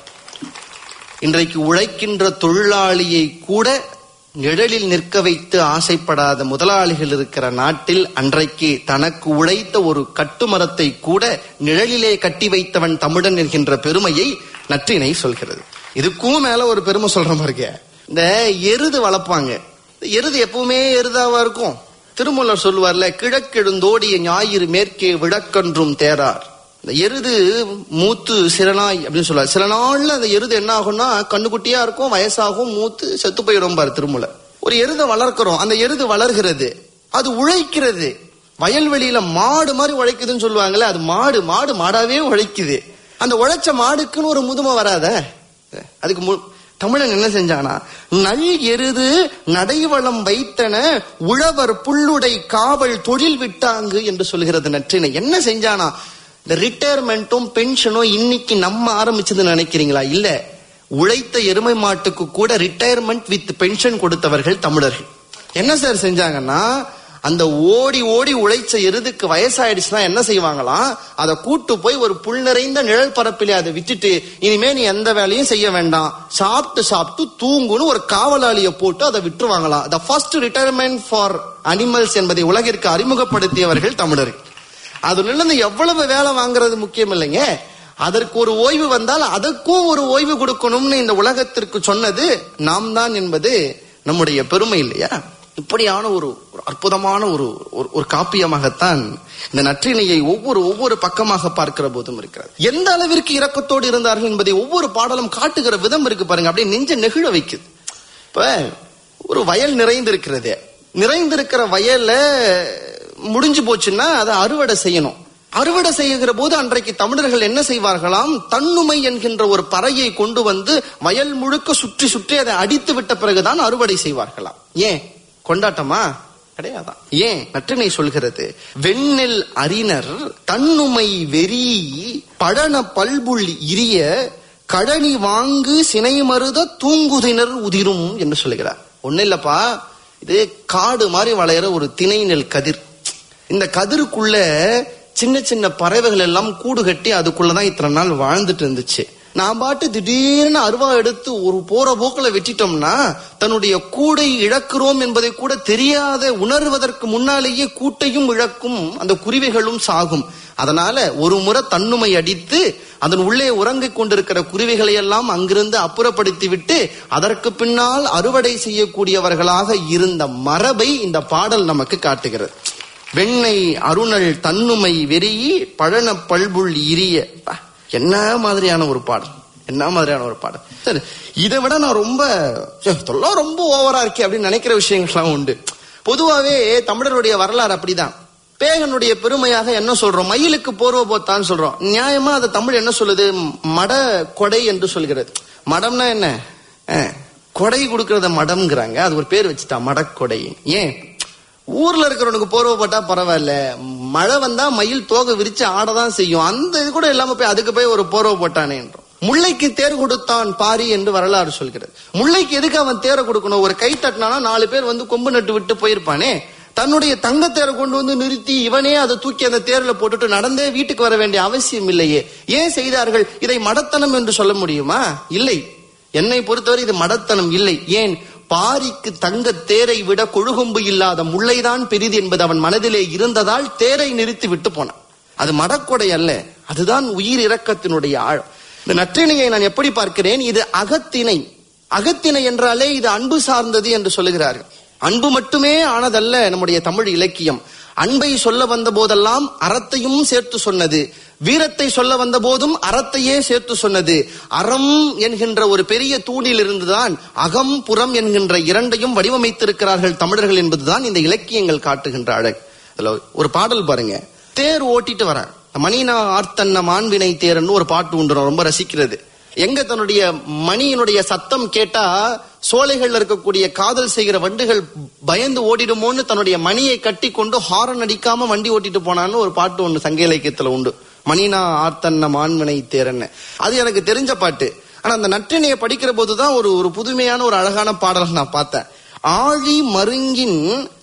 இன்றைக்கு உழைக்கின்ற தொழிலாளியை கூட நிழலில் நிற்க வைத்து ஆசைப்படாத முதலாளிகள் இருக்கிற நாட்டில் அன்றைக்கு தனக்கு உழைத்த ஒரு கட்டுமரத்தை கூட நிழலிலே கட்டி வைத்தவன் தமிழன் என்கின்ற பெருமையை நற்றினை சொல்கிறது இதுக்கும் மேல ஒரு பெருமை சொல்ற மாதிரி இந்த எருது வளர்ப்பாங்க இந்த எருது எப்பவுமே எருதாவா இருக்கும் திருமூலர் சொல்லுவார்ல கிழக்கெழுந்தோடிய ஞாயிறு மேற்கே விளக்கன்றும் தேரார் இந்த எருது மூத்து சில நாய் அப்படின்னு சொல்லுவார் சில நாள்ல அந்த எருது என்ன ஆகும்னா கண்ணுக்குட்டியா இருக்கும் வயசாகும் மூத்து செத்து போயிடும் பாரு திருமூல ஒரு எருதை வளர்க்கிறோம் அந்த எருது வளர்கிறது அது உழைக்கிறது வயல்வெளியில மாடு மாதிரி உழைக்குதுன்னு சொல்லுவாங்கல்ல அது மாடு மாடு மாடாவே உழைக்குது அந்த உழைச்ச மாடுக்குன்னு ஒரு முதுமை வராத அதுக்கு மு- தமிழன் என்ன செஞ்சானா நல் எருது நடைவளம் வைத்தன உழவர் புல்லுடை காவல் தொழில் விட்டாங்கு என்று சொல்கிறது நற்றினை என்ன செஞ்சானா இந்த ரிட்டையர்மெண்ட்டும் பென்ஷனும் இன்னைக்கு நம்ம ஆரம்பிச்சதுன்னு நினைக்கிறீங்களா இல்ல உழைத்த எருமை மாட்டுக்கு கூட ரிட்டையர்மெண்ட் வித் பென்ஷன் கொடுத்தவர்கள் தமிழர்கள் என்ன சார் செஞ்சாங்கன்னா அந்த ஓடி ஓடி உழைச்ச எருதுக்கு வயசாயிடுச்சுன்னா என்ன செய்வாங்களாம் அதை கூட்டு போய் ஒரு புல் நிறைந்த நிழல் பரப்பிலே அதை விட்டுட்டு இனிமே நீ எந்த வேலையும் செய்ய வேண்டாம் சாப்பிட்டு சாப்பிட்டு தூங்குன்னு ஒரு காவலாளிய போட்டு அதை விட்டுருவாங்களாம் the first retirement for animals என்பதை உலகிற்கு அறிமுகப்படுத்தியவர்கள் தமிழர்கள் அதுல இருந்து எவ்வளவு வேலை வாங்குறது முக்கியம் இல்லைங்க அதற்கு ஒரு ஓய்வு வந்தால் அதற்கும் ஒரு ஓய்வு கொடுக்கணும்னு இந்த உலகத்திற்கு சொன்னது நாம் தான் என்பது நம்முடைய பெருமை இல்லையா இப்படியான ஒரு ஒரு அற்புதமான ஒரு ஒரு- ஒரு காப்பியமாகத்தான் இந்த நற்றினையை ஒவ்வொரு ஒவ்வொரு பக்கமாக பார்க்கிற போதும் இருக்கிறது எந்த அளவிற்கு இரக்கத்தோடு இருந்தார்கள் என்பதை ஒவ்வொரு பாடலும் காட்டுகிற விதம் இருக்கு பாருங்க அப்படியே நெஞ்ச நெகிழ வைக்குது இப்ப ஒரு வயல் நிறைந்திருக்கிறது நிறைந்திருக்கிற வயல்ல முடிஞ்சு போச்சுன்னா அதை அறுவடை செய்யணும் அறுவடை செய்கிற போது அன்றைக்கு தமிழர்கள் என்ன செய்வார்களாம் தன்னுமை என்கின்ற ஒரு பறையை கொண்டு வந்து வயல் முழுக்க சுற்றி சுற்றி அதை அடித்து விட்ட பிறகுதான் அறுவடை செய்வார்களாம் ஏன் கொண்டாட்டமா கிடையாதான் ஏன் நற்றினை சொல்கிறது வெண்ணெல் அறிஞர் தன்னுமை வெறி பழன பல்புள் இரிய கழனி வாங்கு சினை மருத தூங்குதினர் உதிரும் என்று சொல்லுகிறார் ஒண்ணு இல்லப்பா இது காடு மாதிரி வளையிற ஒரு திணை நெல் கதிர் இந்த கதிருக்குள்ள சின்ன சின்ன பறவைகள் எல்லாம் கூடு கட்டி அதுக்குள்ளதான் இத்தனை நாள் வாழ்ந்துட்டு இருந்துச்சு நான் பாட்டு திடீர்னு அருவா எடுத்து ஒரு போற போக்குல வெட்டிட்டோம்னா தன்னுடைய கூடை இழக்கிறோம் என்பதை கூட தெரியாத உணர்வதற்கு முன்னாலேயே கூட்டையும் இழக்கும் அந்த குருவிகளும் சாகும் அதனால ஒரு முறை தன்னுமை அடித்து அதன் உள்ளே உறங்கிக் கொண்டிருக்கிற குருவிகளை எல்லாம் அங்கிருந்து அப்புறப்படுத்தி விட்டு அதற்கு பின்னால் அறுவடை செய்யக்கூடியவர்களாக இருந்த மரபை இந்த பாடல் நமக்கு காட்டுகிறது வெண்ணை அருணல் தன்னுமை வெறியி பழன பல்புள் இரிய பா, என்ன மாதிரியான ஒரு பாடல் என்ன மாதிரியான ஒரு பாடல் சரி இதை விட நான் ரொம்ப ச்சே, இதெல்லாம் ரொம்ப ஓவரா இருக்கே அப்படின்னு நினைக்கிற விஷயங்கள்லாம் உண்டு பொதுவாவே தமிழருடைய வரலாறு அப்படிதான் பேகனுடைய பெருமையாக என்ன சொல்றோம் மயிலுக்கு போர்வ போத்தான்னு சொல்றோம் நியாயமா அது தமிழ் என்ன சொல்லுது மட கொடை என்று சொல்கிறது மடம்னா என்ன அஹ், கொடை கொடுக்கறத மடம்ங்கிறாங்க அது ஒரு பேர் வச்சுட்டா மடக்கொடை ஏன் ஊர்ல இருக்கிறவனுக்கு போர்வை போட்டா பரவாயில்ல மழை வந்தா மயில் தோகை விரிச்சு ஆடதான் செய்யும் அந்த இது கூட இல்லாம போய் அதுக்கு போய் ஒரு போர்வை போட்டானேன்றோம் முல்லைக்கு தேர் கொடுத்தான் பாரி என்று வரலாறு சொல்கிறது முல்லைக்கு எதுக்கு அவன் தேரை கொடுக்கணும் ஒரு கை தட்டினானா நாலு பேர் வந்து கொம்பு நட்டு விட்டு போயிருப்பானே தன்னுடைய தங்கத்தேரை கொண்டு வந்து நிறுத்தி இவனே அதை தூக்கி அந்த தேர்ல போட்டுட்டு நடந்தே வீட்டுக்கு வர வேண்டிய அவசியம் இல்லையே ஏன் செய்தார்கள் இதை மடத்தனம் என்று சொல்ல முடியுமா இல்லை என்னை பொறுத்தவரை இது மடத்தனம் இல்லை ஏன் பாரிக்கு தங்க தேரை விட கொழுகொம்பு இல்லாத முல்லைதான் பெரிது என்பது அவன் மனதிலே இருந்ததால் தேரை நிறுத்தி விட்டு போனான் அது மடக்கொடை அல்ல அதுதான் உயிர் இரக்கத்தினுடைய ஆழம் இந்த நற்றினையை நான் எப்படி பார்க்கிறேன் இது அகத்திணை அகத்திணை என்றாலே இது அன்பு சார்ந்தது என்று சொல்லுகிறார்கள் அன்பு மட்டுமே ஆனதல்ல நம்முடைய தமிழ் இலக்கியம் அன்பை சொல்ல வந்த போதெல்லாம் அறத்தையும் சேர்த்து சொன்னது வீரத்தை சொல்ல வந்த போதும் அறத்தையே சேர்த்து சொன்னது அறம் என்கின்ற ஒரு பெரிய தூணில் இருந்துதான் அகம் புறம் என்கின்ற இரண்டையும் வடிவமைத்திருக்கிறார்கள் தமிழர்கள் என்பதுதான் இந்த இலக்கியங்கள் காட்டுகின்ற அழகு அதுல ஒரு பாடல் பாருங்க தேர் ஓட்டிட்டு வர மணினா ஆர்த்தன்ன மாண்பினை தேர்ன்னு ஒரு பாட்டு உண்டு நான் ரொம்ப ரசிக்கிறது எங்க தன்னுடைய மணியினுடைய சத்தம் கேட்டா சோலைகள்ல இருக்கக்கூடிய காதல் செய்கிற வண்டுகள் பயந்து ஓடிடுமோன்னு தன்னுடைய மணியை கட்டி கொண்டு ஹாரன் அடிக்காம வண்டி ஓட்டிட்டு போனான்னு ஒரு பாட்டு ஒண்ணு சங்க இலக்கியத்துல உண்டு மணினா ஆர்த்தன்ன மாண்பினை தேரன்னு அது எனக்கு தெரிஞ்ச பாட்டு ஆனா அந்த நற்றினையை படிக்கிற போதுதான் ஒரு ஒரு புதுமையான ஒரு அழகான பாடல் நான் பார்த்தேன் ஆழி மருங்கின்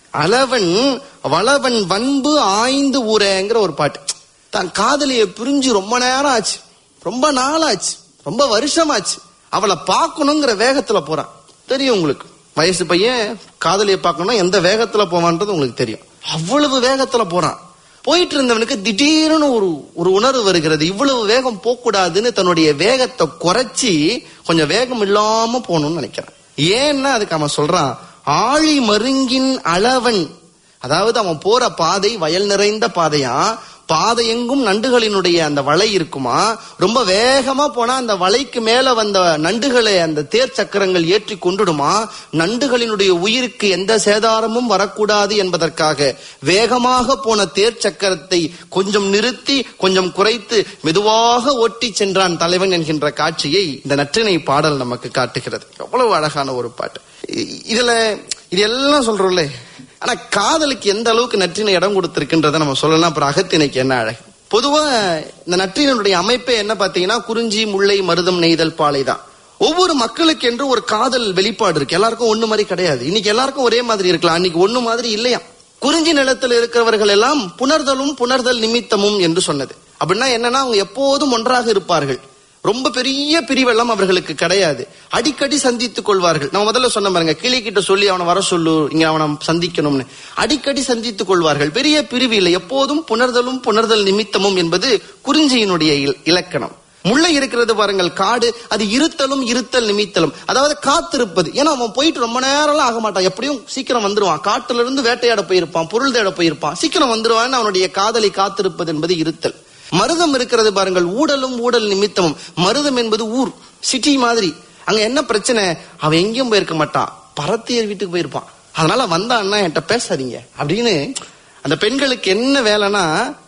அளவன் வளவன் வன்பு ஆய்ந்து ஊரேங்கிற ஒரு பாட்டு தான் காதலிய பிரிஞ்சு ரொம்ப நேரம் ஆச்சு ரொம்ப நாளாச்சு ரொம்ப வருஷமாச்சு அவளை பார்க்கணுங்கிற வேகத்துல போறான் தெரியும் உங்களுக்கு வயசு பையன் காதலிய பார்க்கணும் எந்த வேகத்துல போவான்றது உங்களுக்கு தெரியும் அவ்வளவு வேகத்துல போறான் போயிட்டு இருந்தவனுக்கு திடீர்னு ஒரு ஒரு உணர்வு வருகிறது இவ்வளவு வேகம் போகக்கூடாதுன்னு தன்னுடைய வேகத்தை குறைச்சி கொஞ்சம் வேகம் இல்லாம போகணும்னு நினைக்கிறான் ஏன்னா அதுக்கு அவன் சொல்றான் ஆழி மருங்கின் அளவன் அதாவது அவன் போற பாதை வயல் நிறைந்த பாதையா பாதை எங்கும் நண்டுகளினுடைய அந்த வலை இருக்குமா ரொம்ப வேகமா போனா அந்த வலைக்கு மேல வந்த நண்டுகளை அந்த தேர் சக்கரங்கள் ஏற்றி கொண்டுடுமா நண்டுகளினுடைய உயிருக்கு எந்த சேதாரமும் வரக்கூடாது என்பதற்காக வேகமாக போன தேர் சக்கரத்தை கொஞ்சம் நிறுத்தி கொஞ்சம் குறைத்து மெதுவாக ஓட்டி சென்றான் தலைவன் என்கின்ற காட்சியை இந்த நற்றினை பாடல் நமக்கு காட்டுகிறது எவ்வளவு அழகான ஒரு பாட்டு இ- இதுல இது எல்லாம் சொல்றோம்ல ஆனா காதலுக்கு எந்த அளவுக்கு நற்றினை இடம் கொடுத்திருக்குன்றத நம்ம சொல்லலாம் அப்புறம் அகத்திணைக்கு என்ன அழகு பொதுவா இந்த நற்றினுடைய அமைப்பே என்ன பாத்தீங்கன்னா குறிஞ்சி முல்லை மருதம் நெய்தல் பாலை தான் ஒவ்வொரு மக்களுக்கு என்று ஒரு காதல் வெளிப்பாடு இருக்கு எல்லாருக்கும் ஒண்ணு மாதிரி கிடையாது இன்னைக்கு எல்லாருக்கும் ஒரே மாதிரி இருக்கலாம் அன்னைக்கு ஒண்ணு மாதிரி இல்லையா குறிஞ்சி நிலத்தில் இருக்கிறவர்கள் எல்லாம் புணர்தலும் புணர்தல் நிமித்தமும் என்று சொன்னது அப்படின்னா என்னன்னா அவங்க எப்போதும் ஒன்றாக இருப்பார்கள் ரொம்ப பெரிய பிரிவெல்லாம் அவர்களுக்கு கிடையாது அடிக்கடி சந்தித்துக் கொள்வார்கள் நான் முதல்ல சொன்ன பாருங்க கிளி கிட்ட சொல்லி அவனை வர சொல்லு இங்க அவனை சந்திக்கணும்னு அடிக்கடி சந்தித்துக் கொள்வார்கள் பெரிய பிரிவு இல்லை எப்போதும் புணர்தலும் புணர்தல் நிமித்தமும் என்பது குறிஞ்சியினுடைய இல- இலக்கணம் முல்லை இருக்கிறது பாருங்கள் காடு அது இருத்தலும் இருத்தல் நிமித்தலும் அதாவது காத்திருப்பது ஏன்னா அவன் போயிட்டு ரொம்ப நேரம்லாம் ஆக மாட்டான் எப்படியும் சீக்கிரம் வந்துருவான் காட்டுல இருந்து வேட்டையாட போயிருப்பான் பொருள் தேட போயிருப்பான் சீக்கிரம் வந்துருவான் அவனுடைய காதலை காத்திருப்பது என்பது இருத்தல் மருதம் இருக்கிறது பாருங்கள் ஊடலும் ஊடல் நிமித்தமும் மருதம் என்பது ஊர் சிட்டி மாதிரி அங்க என்ன பிரச்சனை அவன் எங்கேயும் போயிருக்க மாட்டான் பரத்தியர் வீட்டுக்கு போயிருப்பான் அதனால வந்தான்னா என்கிட்ட பேசாதீங்க அப்படின்னு அந்த பெண்களுக்கு என்ன வேலைன்னா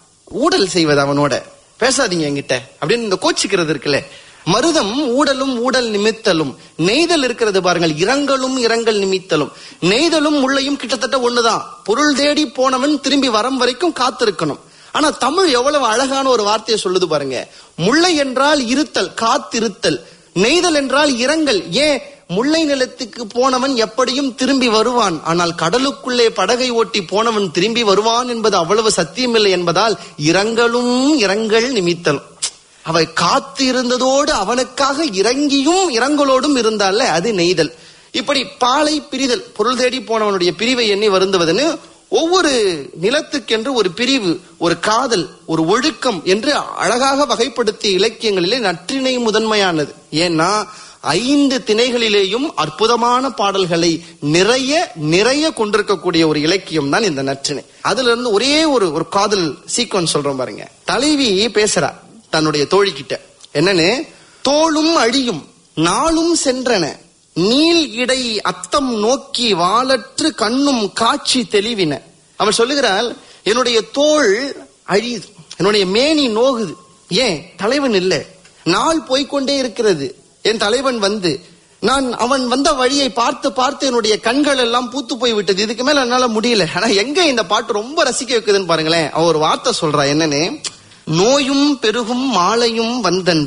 ஊடல் செய்வது அவனோட பேசாதீங்க என்கிட்ட அப்படின்னு இந்த கோச்சிக்கிறது இருக்குல்ல மருதம் ஊடலும் ஊடல் நிமித்தலும் நெய்தல் இருக்கிறது பாருங்கள் இரங்கலும் இரங்கல் நிமித்தலும் நெய்தலும் முள்ளையும் கிட்டத்தட்ட ஒண்ணுதான் பொருள் தேடி போனவன் திரும்பி வரம் வரைக்கும் காத்திருக்கணும் ஆனா தமிழ் எவ்வளவு அழகான ஒரு வார்த்தையை சொல்லுது பாருங்க முல்லை என்றால் இருத்தல் காத்திருத்தல் நெய்தல் என்றால் இரங்கல் ஏன் முல்லை நிலத்துக்கு போனவன் எப்படியும் திரும்பி வருவான் ஆனால் கடலுக்குள்ளே படகை ஓட்டி போனவன் திரும்பி வருவான் என்பது அவ்வளவு சத்தியமில்லை என்பதால் இரங்கலும் இரங்கல் நிமித்தலும் அவை காத்து இருந்ததோடு அவனுக்காக இறங்கியும் இரங்கலோடும் இருந்தால அது நெய்தல் இப்படி பாலை பிரிதல் பொருள் தேடி போனவனுடைய பிரிவை எண்ணி வருந்துவதுன்னு ஒவ்வொரு நிலத்துக்கென்று ஒரு பிரிவு ஒரு காதல் ஒரு ஒழுக்கம் என்று அழகாக வகைப்படுத்திய இலக்கியங்களிலே நற்றிணை முதன்மையானது ஏன்னா ஐந்து திணைகளிலேயும் அற்புதமான பாடல்களை நிறைய நிறைய கொண்டிருக்கக்கூடிய ஒரு இலக்கியம் தான் இந்த நற்றிணை அதுல இருந்து ஒரே ஒரு ஒரு காதல் சீக்வன்ஸ் சொல்றோம் பாருங்க தலைவி பேசுறா தன்னுடைய தோழி கிட்ட என்னன்னு தோளும் அழியும் நாளும் சென்றன நீள் இடை அத்தம் நோக்கி வாளற்று கண்ணும் காட்சி தெளிவின அவள் சொல்லுகிறாள் என்னுடைய தோள் அழியுது என்னுடைய மேனி நோகுது ஏன் தலைவன் இல்ல நாள் போய்க்கொண்டே இருக்கிறது என் தலைவன் வந்து நான் அவன் வந்த வழியை பார்த்து பார்த்து என்னுடைய கண்கள் எல்லாம் பூத்து போய் விட்டது இதுக்கு மேல என்னால முடியல ஆனா எங்க இந்த பாட்டு ரொம்ப ரசிக்க வைக்குதுன்னு பாருங்களேன் அவ ஒரு வார்த்தை சொல்றா என்னன்னு நோயும் பெருகும் மாலையும் வந்தன்று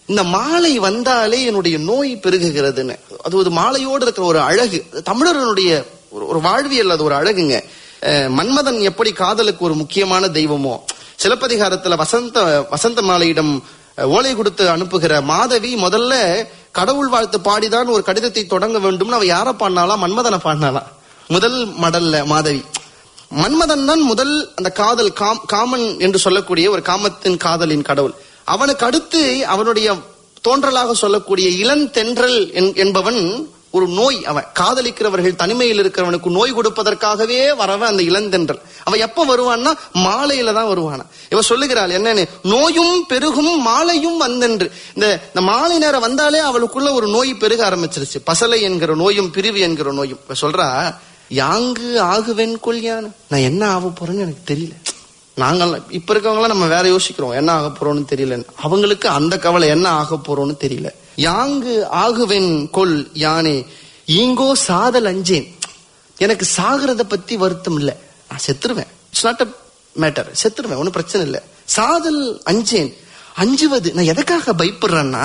இந்த மாலை வந்தாலே என்னுடைய நோய் பெருகுகிறதுன்னு அது ஒரு மாலையோடு இருக்கிற ஒரு அழகு அது தமிழர்களுடைய ஒரு- ஒரு வாழ்வியல் அது ஒரு அழகுங்க அஹ், மன்மதன் எப்படி காதலுக்கு ஒரு முக்கியமான தெய்வமோ சிலப்பதிகாரத்துல வசந்த வசந்த மாலையிடம் அஹ், ஓலை கொடுத்து அனுப்புகிற மாதவி முதல்ல கடவுள் வாழ்த்து பாடிதான் ஒரு கடிதத்தை தொடங்க வேண்டும்னு அவ யார பாடினாலாம் மன்மதனை பாடினாலாம் முதல் மடல்ல மாதவி மன்மதன் தான் முதல் அந்த காதல் காம் காமன் என்று சொல்லக்கூடிய ஒரு காமத்தின் காதலின் கடவுள் அவனுக்கு அடுத்து அவனுடைய தோன்றலாக சொல்லக்கூடிய இளந்தென்றல் என்- என்பவன் ஒரு நோய் அவன் காதலிக்கிறவர்கள் தனிமையில் இருக்கிறவனுக்கு நோய் கொடுப்பதற்காகவே வரவன் அந்த இளந்தென்றல் அவன் எப்ப வருவான்னா மாலையில தான் வருவானா இவ சொல்லுகிறாள் என்னன்னு நோயும் பெருகும் மாலையும் வந்தென்று இந்த இந்த மாலை நேரம் வந்தாலே அவளுக்குள்ள ஒரு நோய் பெருக ஆரம்பிச்சிருச்சு பசலை என்கிற நோயும் பிரிவு என்கிற நோயும் இவ சொல்றா யாங்கு ஆகுவேன் கொல்யான் நான் என்ன ஆக போறேன்னு எனக்கு தெரியல நாங்கெல்லாம் இப்ப இருக்கவங்களாம் நம்ம வேற யோசிக்கிறோம் என்ன ஆக போறோம்னு தெரியல அவங்களுக்கு அந்த கவலை என்ன ஆக போறோம்னு தெரியல யாங்கு ஆகுவேன் கொல் யானே ஈங்கோ சாதல் அஞ்சேன் எனக்கு சாகிறத பத்தி வருத்தம் இல்ல நான் செத்துருவேன் இட்ஸ் நாட் அ மேட்டர் செத்துருவேன் ஒன்னும் பிரச்சனை இல்ல சாதல் அஞ்சேன் அஞ்சுவது நான் எதுக்காக பயப்படுறேன்னா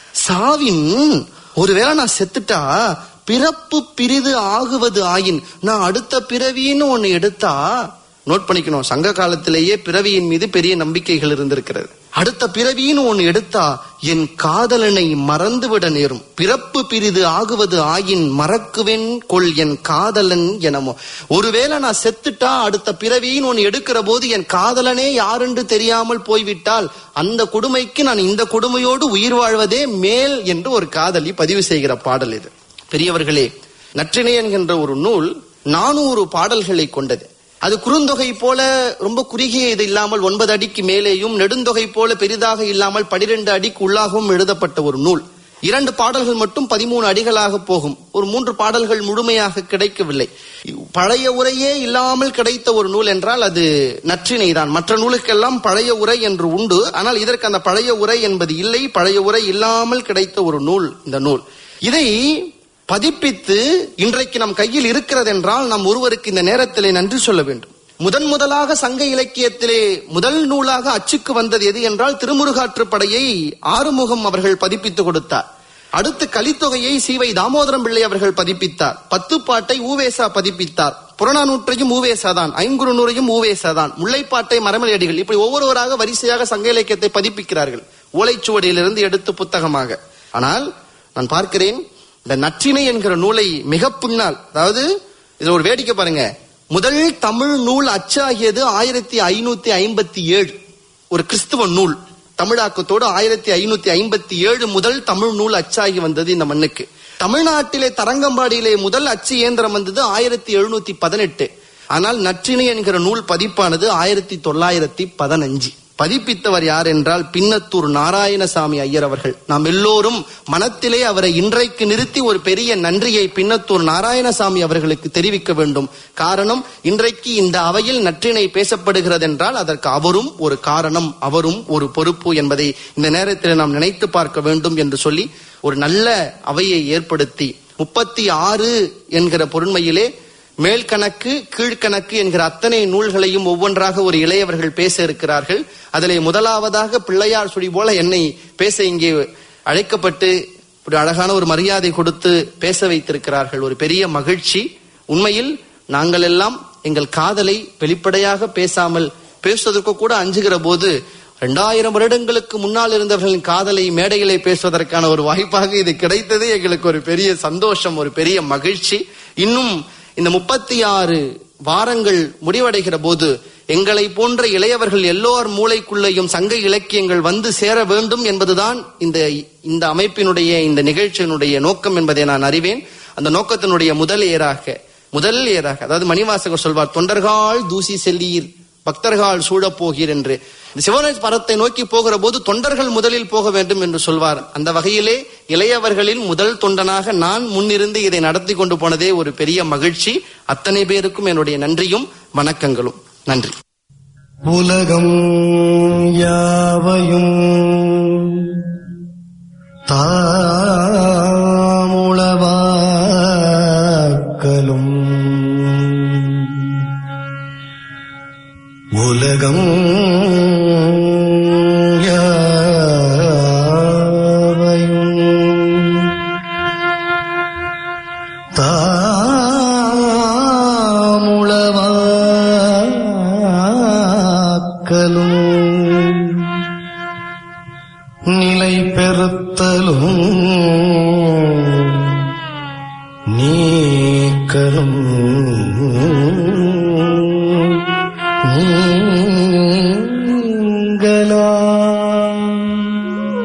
சாவின் ஒருவேளை நான் செத்துட்டா பிறப்பு பிரிது ஆகுவது ஆயின் நான் அடுத்த பிறவின்னு ஒண்ணு எடுத்தா நோட் பண்ணிக்கணும் சங்க காலத்திலேயே பிறவியின் மீது பெரிய நம்பிக்கைகள் இருந்திருக்கிறது அடுத்த பிறவின்னு ஒண்ணு எடுத்தா என் காதலனை மறந்துவிட நேரும் பிறப்பு பிரிது ஆகுவது ஆயின் மறக்குவேன் கொள் என் காதலன் எனமோ ஒருவேளை நான் செத்துட்டா அடுத்த பிறவின்னு ஒண்ணு எடுக்கிற போது என் காதலனே யாரென்று தெரியாமல் போய்விட்டால் அந்த கொடுமைக்கு நான் இந்த கொடுமையோடு உயிர் வாழ்வதே மேல் என்று ஒரு காதலி பதிவு செய்கிற பாடல் இது பெரியவர்களே நற்றிணை என்கின்ற ஒரு நூல் நானூறு பாடல்களை கொண்டது அது குறுந்தொகை போல ரொம்ப குறுகிய இது இல்லாமல் ஒன்பது அடிக்கு மேலேயும் நெடுந்தொகை போல பெரிதாக இல்லாமல் பனிரெண்டு அடிக்கு உள்ளாகவும் எழுதப்பட்ட ஒரு நூல் இரண்டு பாடல்கள் மட்டும் பதிமூணு அடிகளாக போகும் ஒரு மூன்று பாடல்கள் முழுமையாக கிடைக்கவில்லை பழைய உரையே இல்லாமல் கிடைத்த ஒரு நூல் என்றால் அது நற்றினை தான் மற்ற நூலுக்கெல்லாம் பழைய உரை என்று உண்டு ஆனால் இதற்கு அந்த பழைய உரை என்பது இல்லை பழைய உரை இல்லாமல் கிடைத்த ஒரு நூல் இந்த நூல் இதை பதிப்பித்து இன்றைக்கு நம் கையில் இருக்கிறது என்றால் நாம் ஒருவருக்கு இந்த நேரத்திலே நன்றி சொல்ல வேண்டும் முதன் முதலாக சங்க இலக்கியத்திலே முதல் நூலாக அச்சுக்கு வந்தது எது என்றால் திருமுருகாற்றுப்படையை ஆறுமுகம் அவர்கள் பதிப்பித்து கொடுத்தார் அடுத்து கலித்தொகையை சீவை தாமோதரம் பிள்ளை அவர்கள் பதிப்பித்தார் பத்து பாட்டை ஊவேசா பதிப்பித்தார் புறநானூற்றையும் ஊவேசா தான் ஐங்குறுநூறையும் ஊவேசா தான் முல்லைப்பாட்டை மரமலையடிகள் இப்படி ஒவ்வொருவராக வரிசையாக சங்க இலக்கியத்தை பதிப்பிக்கிறார்கள் ஓலைச்சுவடியிலிருந்து எடுத்து புத்தகமாக ஆனால் நான் பார்க்கிறேன் இந்த நற்றினை என்கிற நூலை மிக பின்னால் அதாவது இதுல ஒரு வேடிக்கை பாருங்க முதல் தமிழ் நூல் அச்சாகியது ஆயிரத்தி ஐநூத்தி ஐம்பத்தி ஏழு ஒரு கிறிஸ்துவ நூல் தமிழாக்கத்தோடு ஆயிரத்தி ஐநூத்தி ஐம்பத்தி ஏழு முதல் தமிழ் நூல் அச்சாகி வந்தது இந்த மண்ணுக்கு தமிழ்நாட்டிலே தரங்கம்பாடியிலே முதல் அச்சு இயந்திரம் வந்தது ஆயிரத்தி எழுநூத்தி பதினெட்டு ஆனால் நற்றினை என்கிற நூல் பதிப்பானது ஆயிரத்தி தொள்ளாயிரத்தி பதினஞ்சு பதிப்பித்தவர் யார் என்றால் பின்னத்தூர் நாராயணசாமி ஐயர் அவர்கள் நாம் எல்லோரும் மனத்திலே அவரை இன்றைக்கு நிறுத்தி ஒரு பெரிய நன்றியை பின்னத்தூர் நாராயணசாமி அவர்களுக்கு தெரிவிக்க வேண்டும் காரணம் இன்றைக்கு இந்த அவையில் நற்றினை பேசப்படுகிறது என்றால் அதற்கு அவரும் ஒரு காரணம் அவரும் ஒரு பொறுப்பு என்பதை இந்த நேரத்தில் நாம் நினைத்து பார்க்க வேண்டும் என்று சொல்லி ஒரு நல்ல அவையை ஏற்படுத்தி முப்பத்தி ஆறு என்கிற பொருண்மையிலே மேல் கணக்கு கீழ்கணக்கு என்கிற அத்தனை நூல்களையும் ஒவ்வொன்றாக ஒரு இளையவர்கள் பேச இருக்கிறார்கள் அதிலே முதலாவதாக பிள்ளையார் சுழி போல என்னை பேச இங்கே அழைக்கப்பட்டு ஒரு அழகான ஒரு மரியாதை கொடுத்து பேச வைத்திருக்கிறார்கள் ஒரு பெரிய மகிழ்ச்சி உண்மையில் நாங்கள் எல்லாம் எங்கள் காதலை வெளிப்படையாக பேசாமல் பேசுவதற்கு கூட அஞ்சுகிற போது இரண்டாயிரம் வருடங்களுக்கு முன்னால் இருந்தவர்களின் காதலை மேடையிலே பேசுவதற்கான ஒரு வாய்ப்பாக இது கிடைத்தது எங்களுக்கு ஒரு பெரிய சந்தோஷம் ஒரு பெரிய மகிழ்ச்சி இன்னும் இந்த முப்பத்தி ஆறு வாரங்கள் முடிவடைகிற போது எங்களை போன்ற இளையவர்கள் எல்லோர் மூளைக்குள்ளேயும் சங்க இலக்கியங்கள் வந்து சேர வேண்டும் என்பதுதான் இந்த இந்த அமைப்பினுடைய இந்த நிகழ்ச்சியினுடைய நோக்கம் என்பதை நான் அறிவேன் அந்த நோக்கத்தினுடைய முதல் ஏராக முதல் ஏராக அதாவது மணிவாசகர் சொல்வார் தொண்டர்கள் தூசி செல்லீர் பக்தர்கள் சூழப் போகீர் என்று இந்த சிவராஜ் பரத்தை நோக்கி போகிற போது தொண்டர்கள் முதலில் போக வேண்டும் என்று சொல்வார் அந்த வகையிலே இளையவர்களில் முதல் தொண்டனாக நான் முன்னிருந்து இதை நடத்தி கொண்டு போனதே ஒரு பெரிய மகிழ்ச்சி அத்தனை பேருக்கும் என்னுடைய நன்றியும் வணக்கங்களும் நன்றி உலகம் யாவையும் தாமுளவாக்கலும் உலகம் நிலை பெறுத்தலும் நீக்கலும் நீங்களாம்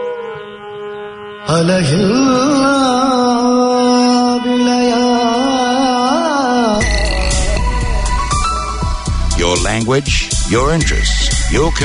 அலகில்லா விளையா Your language, your interests, your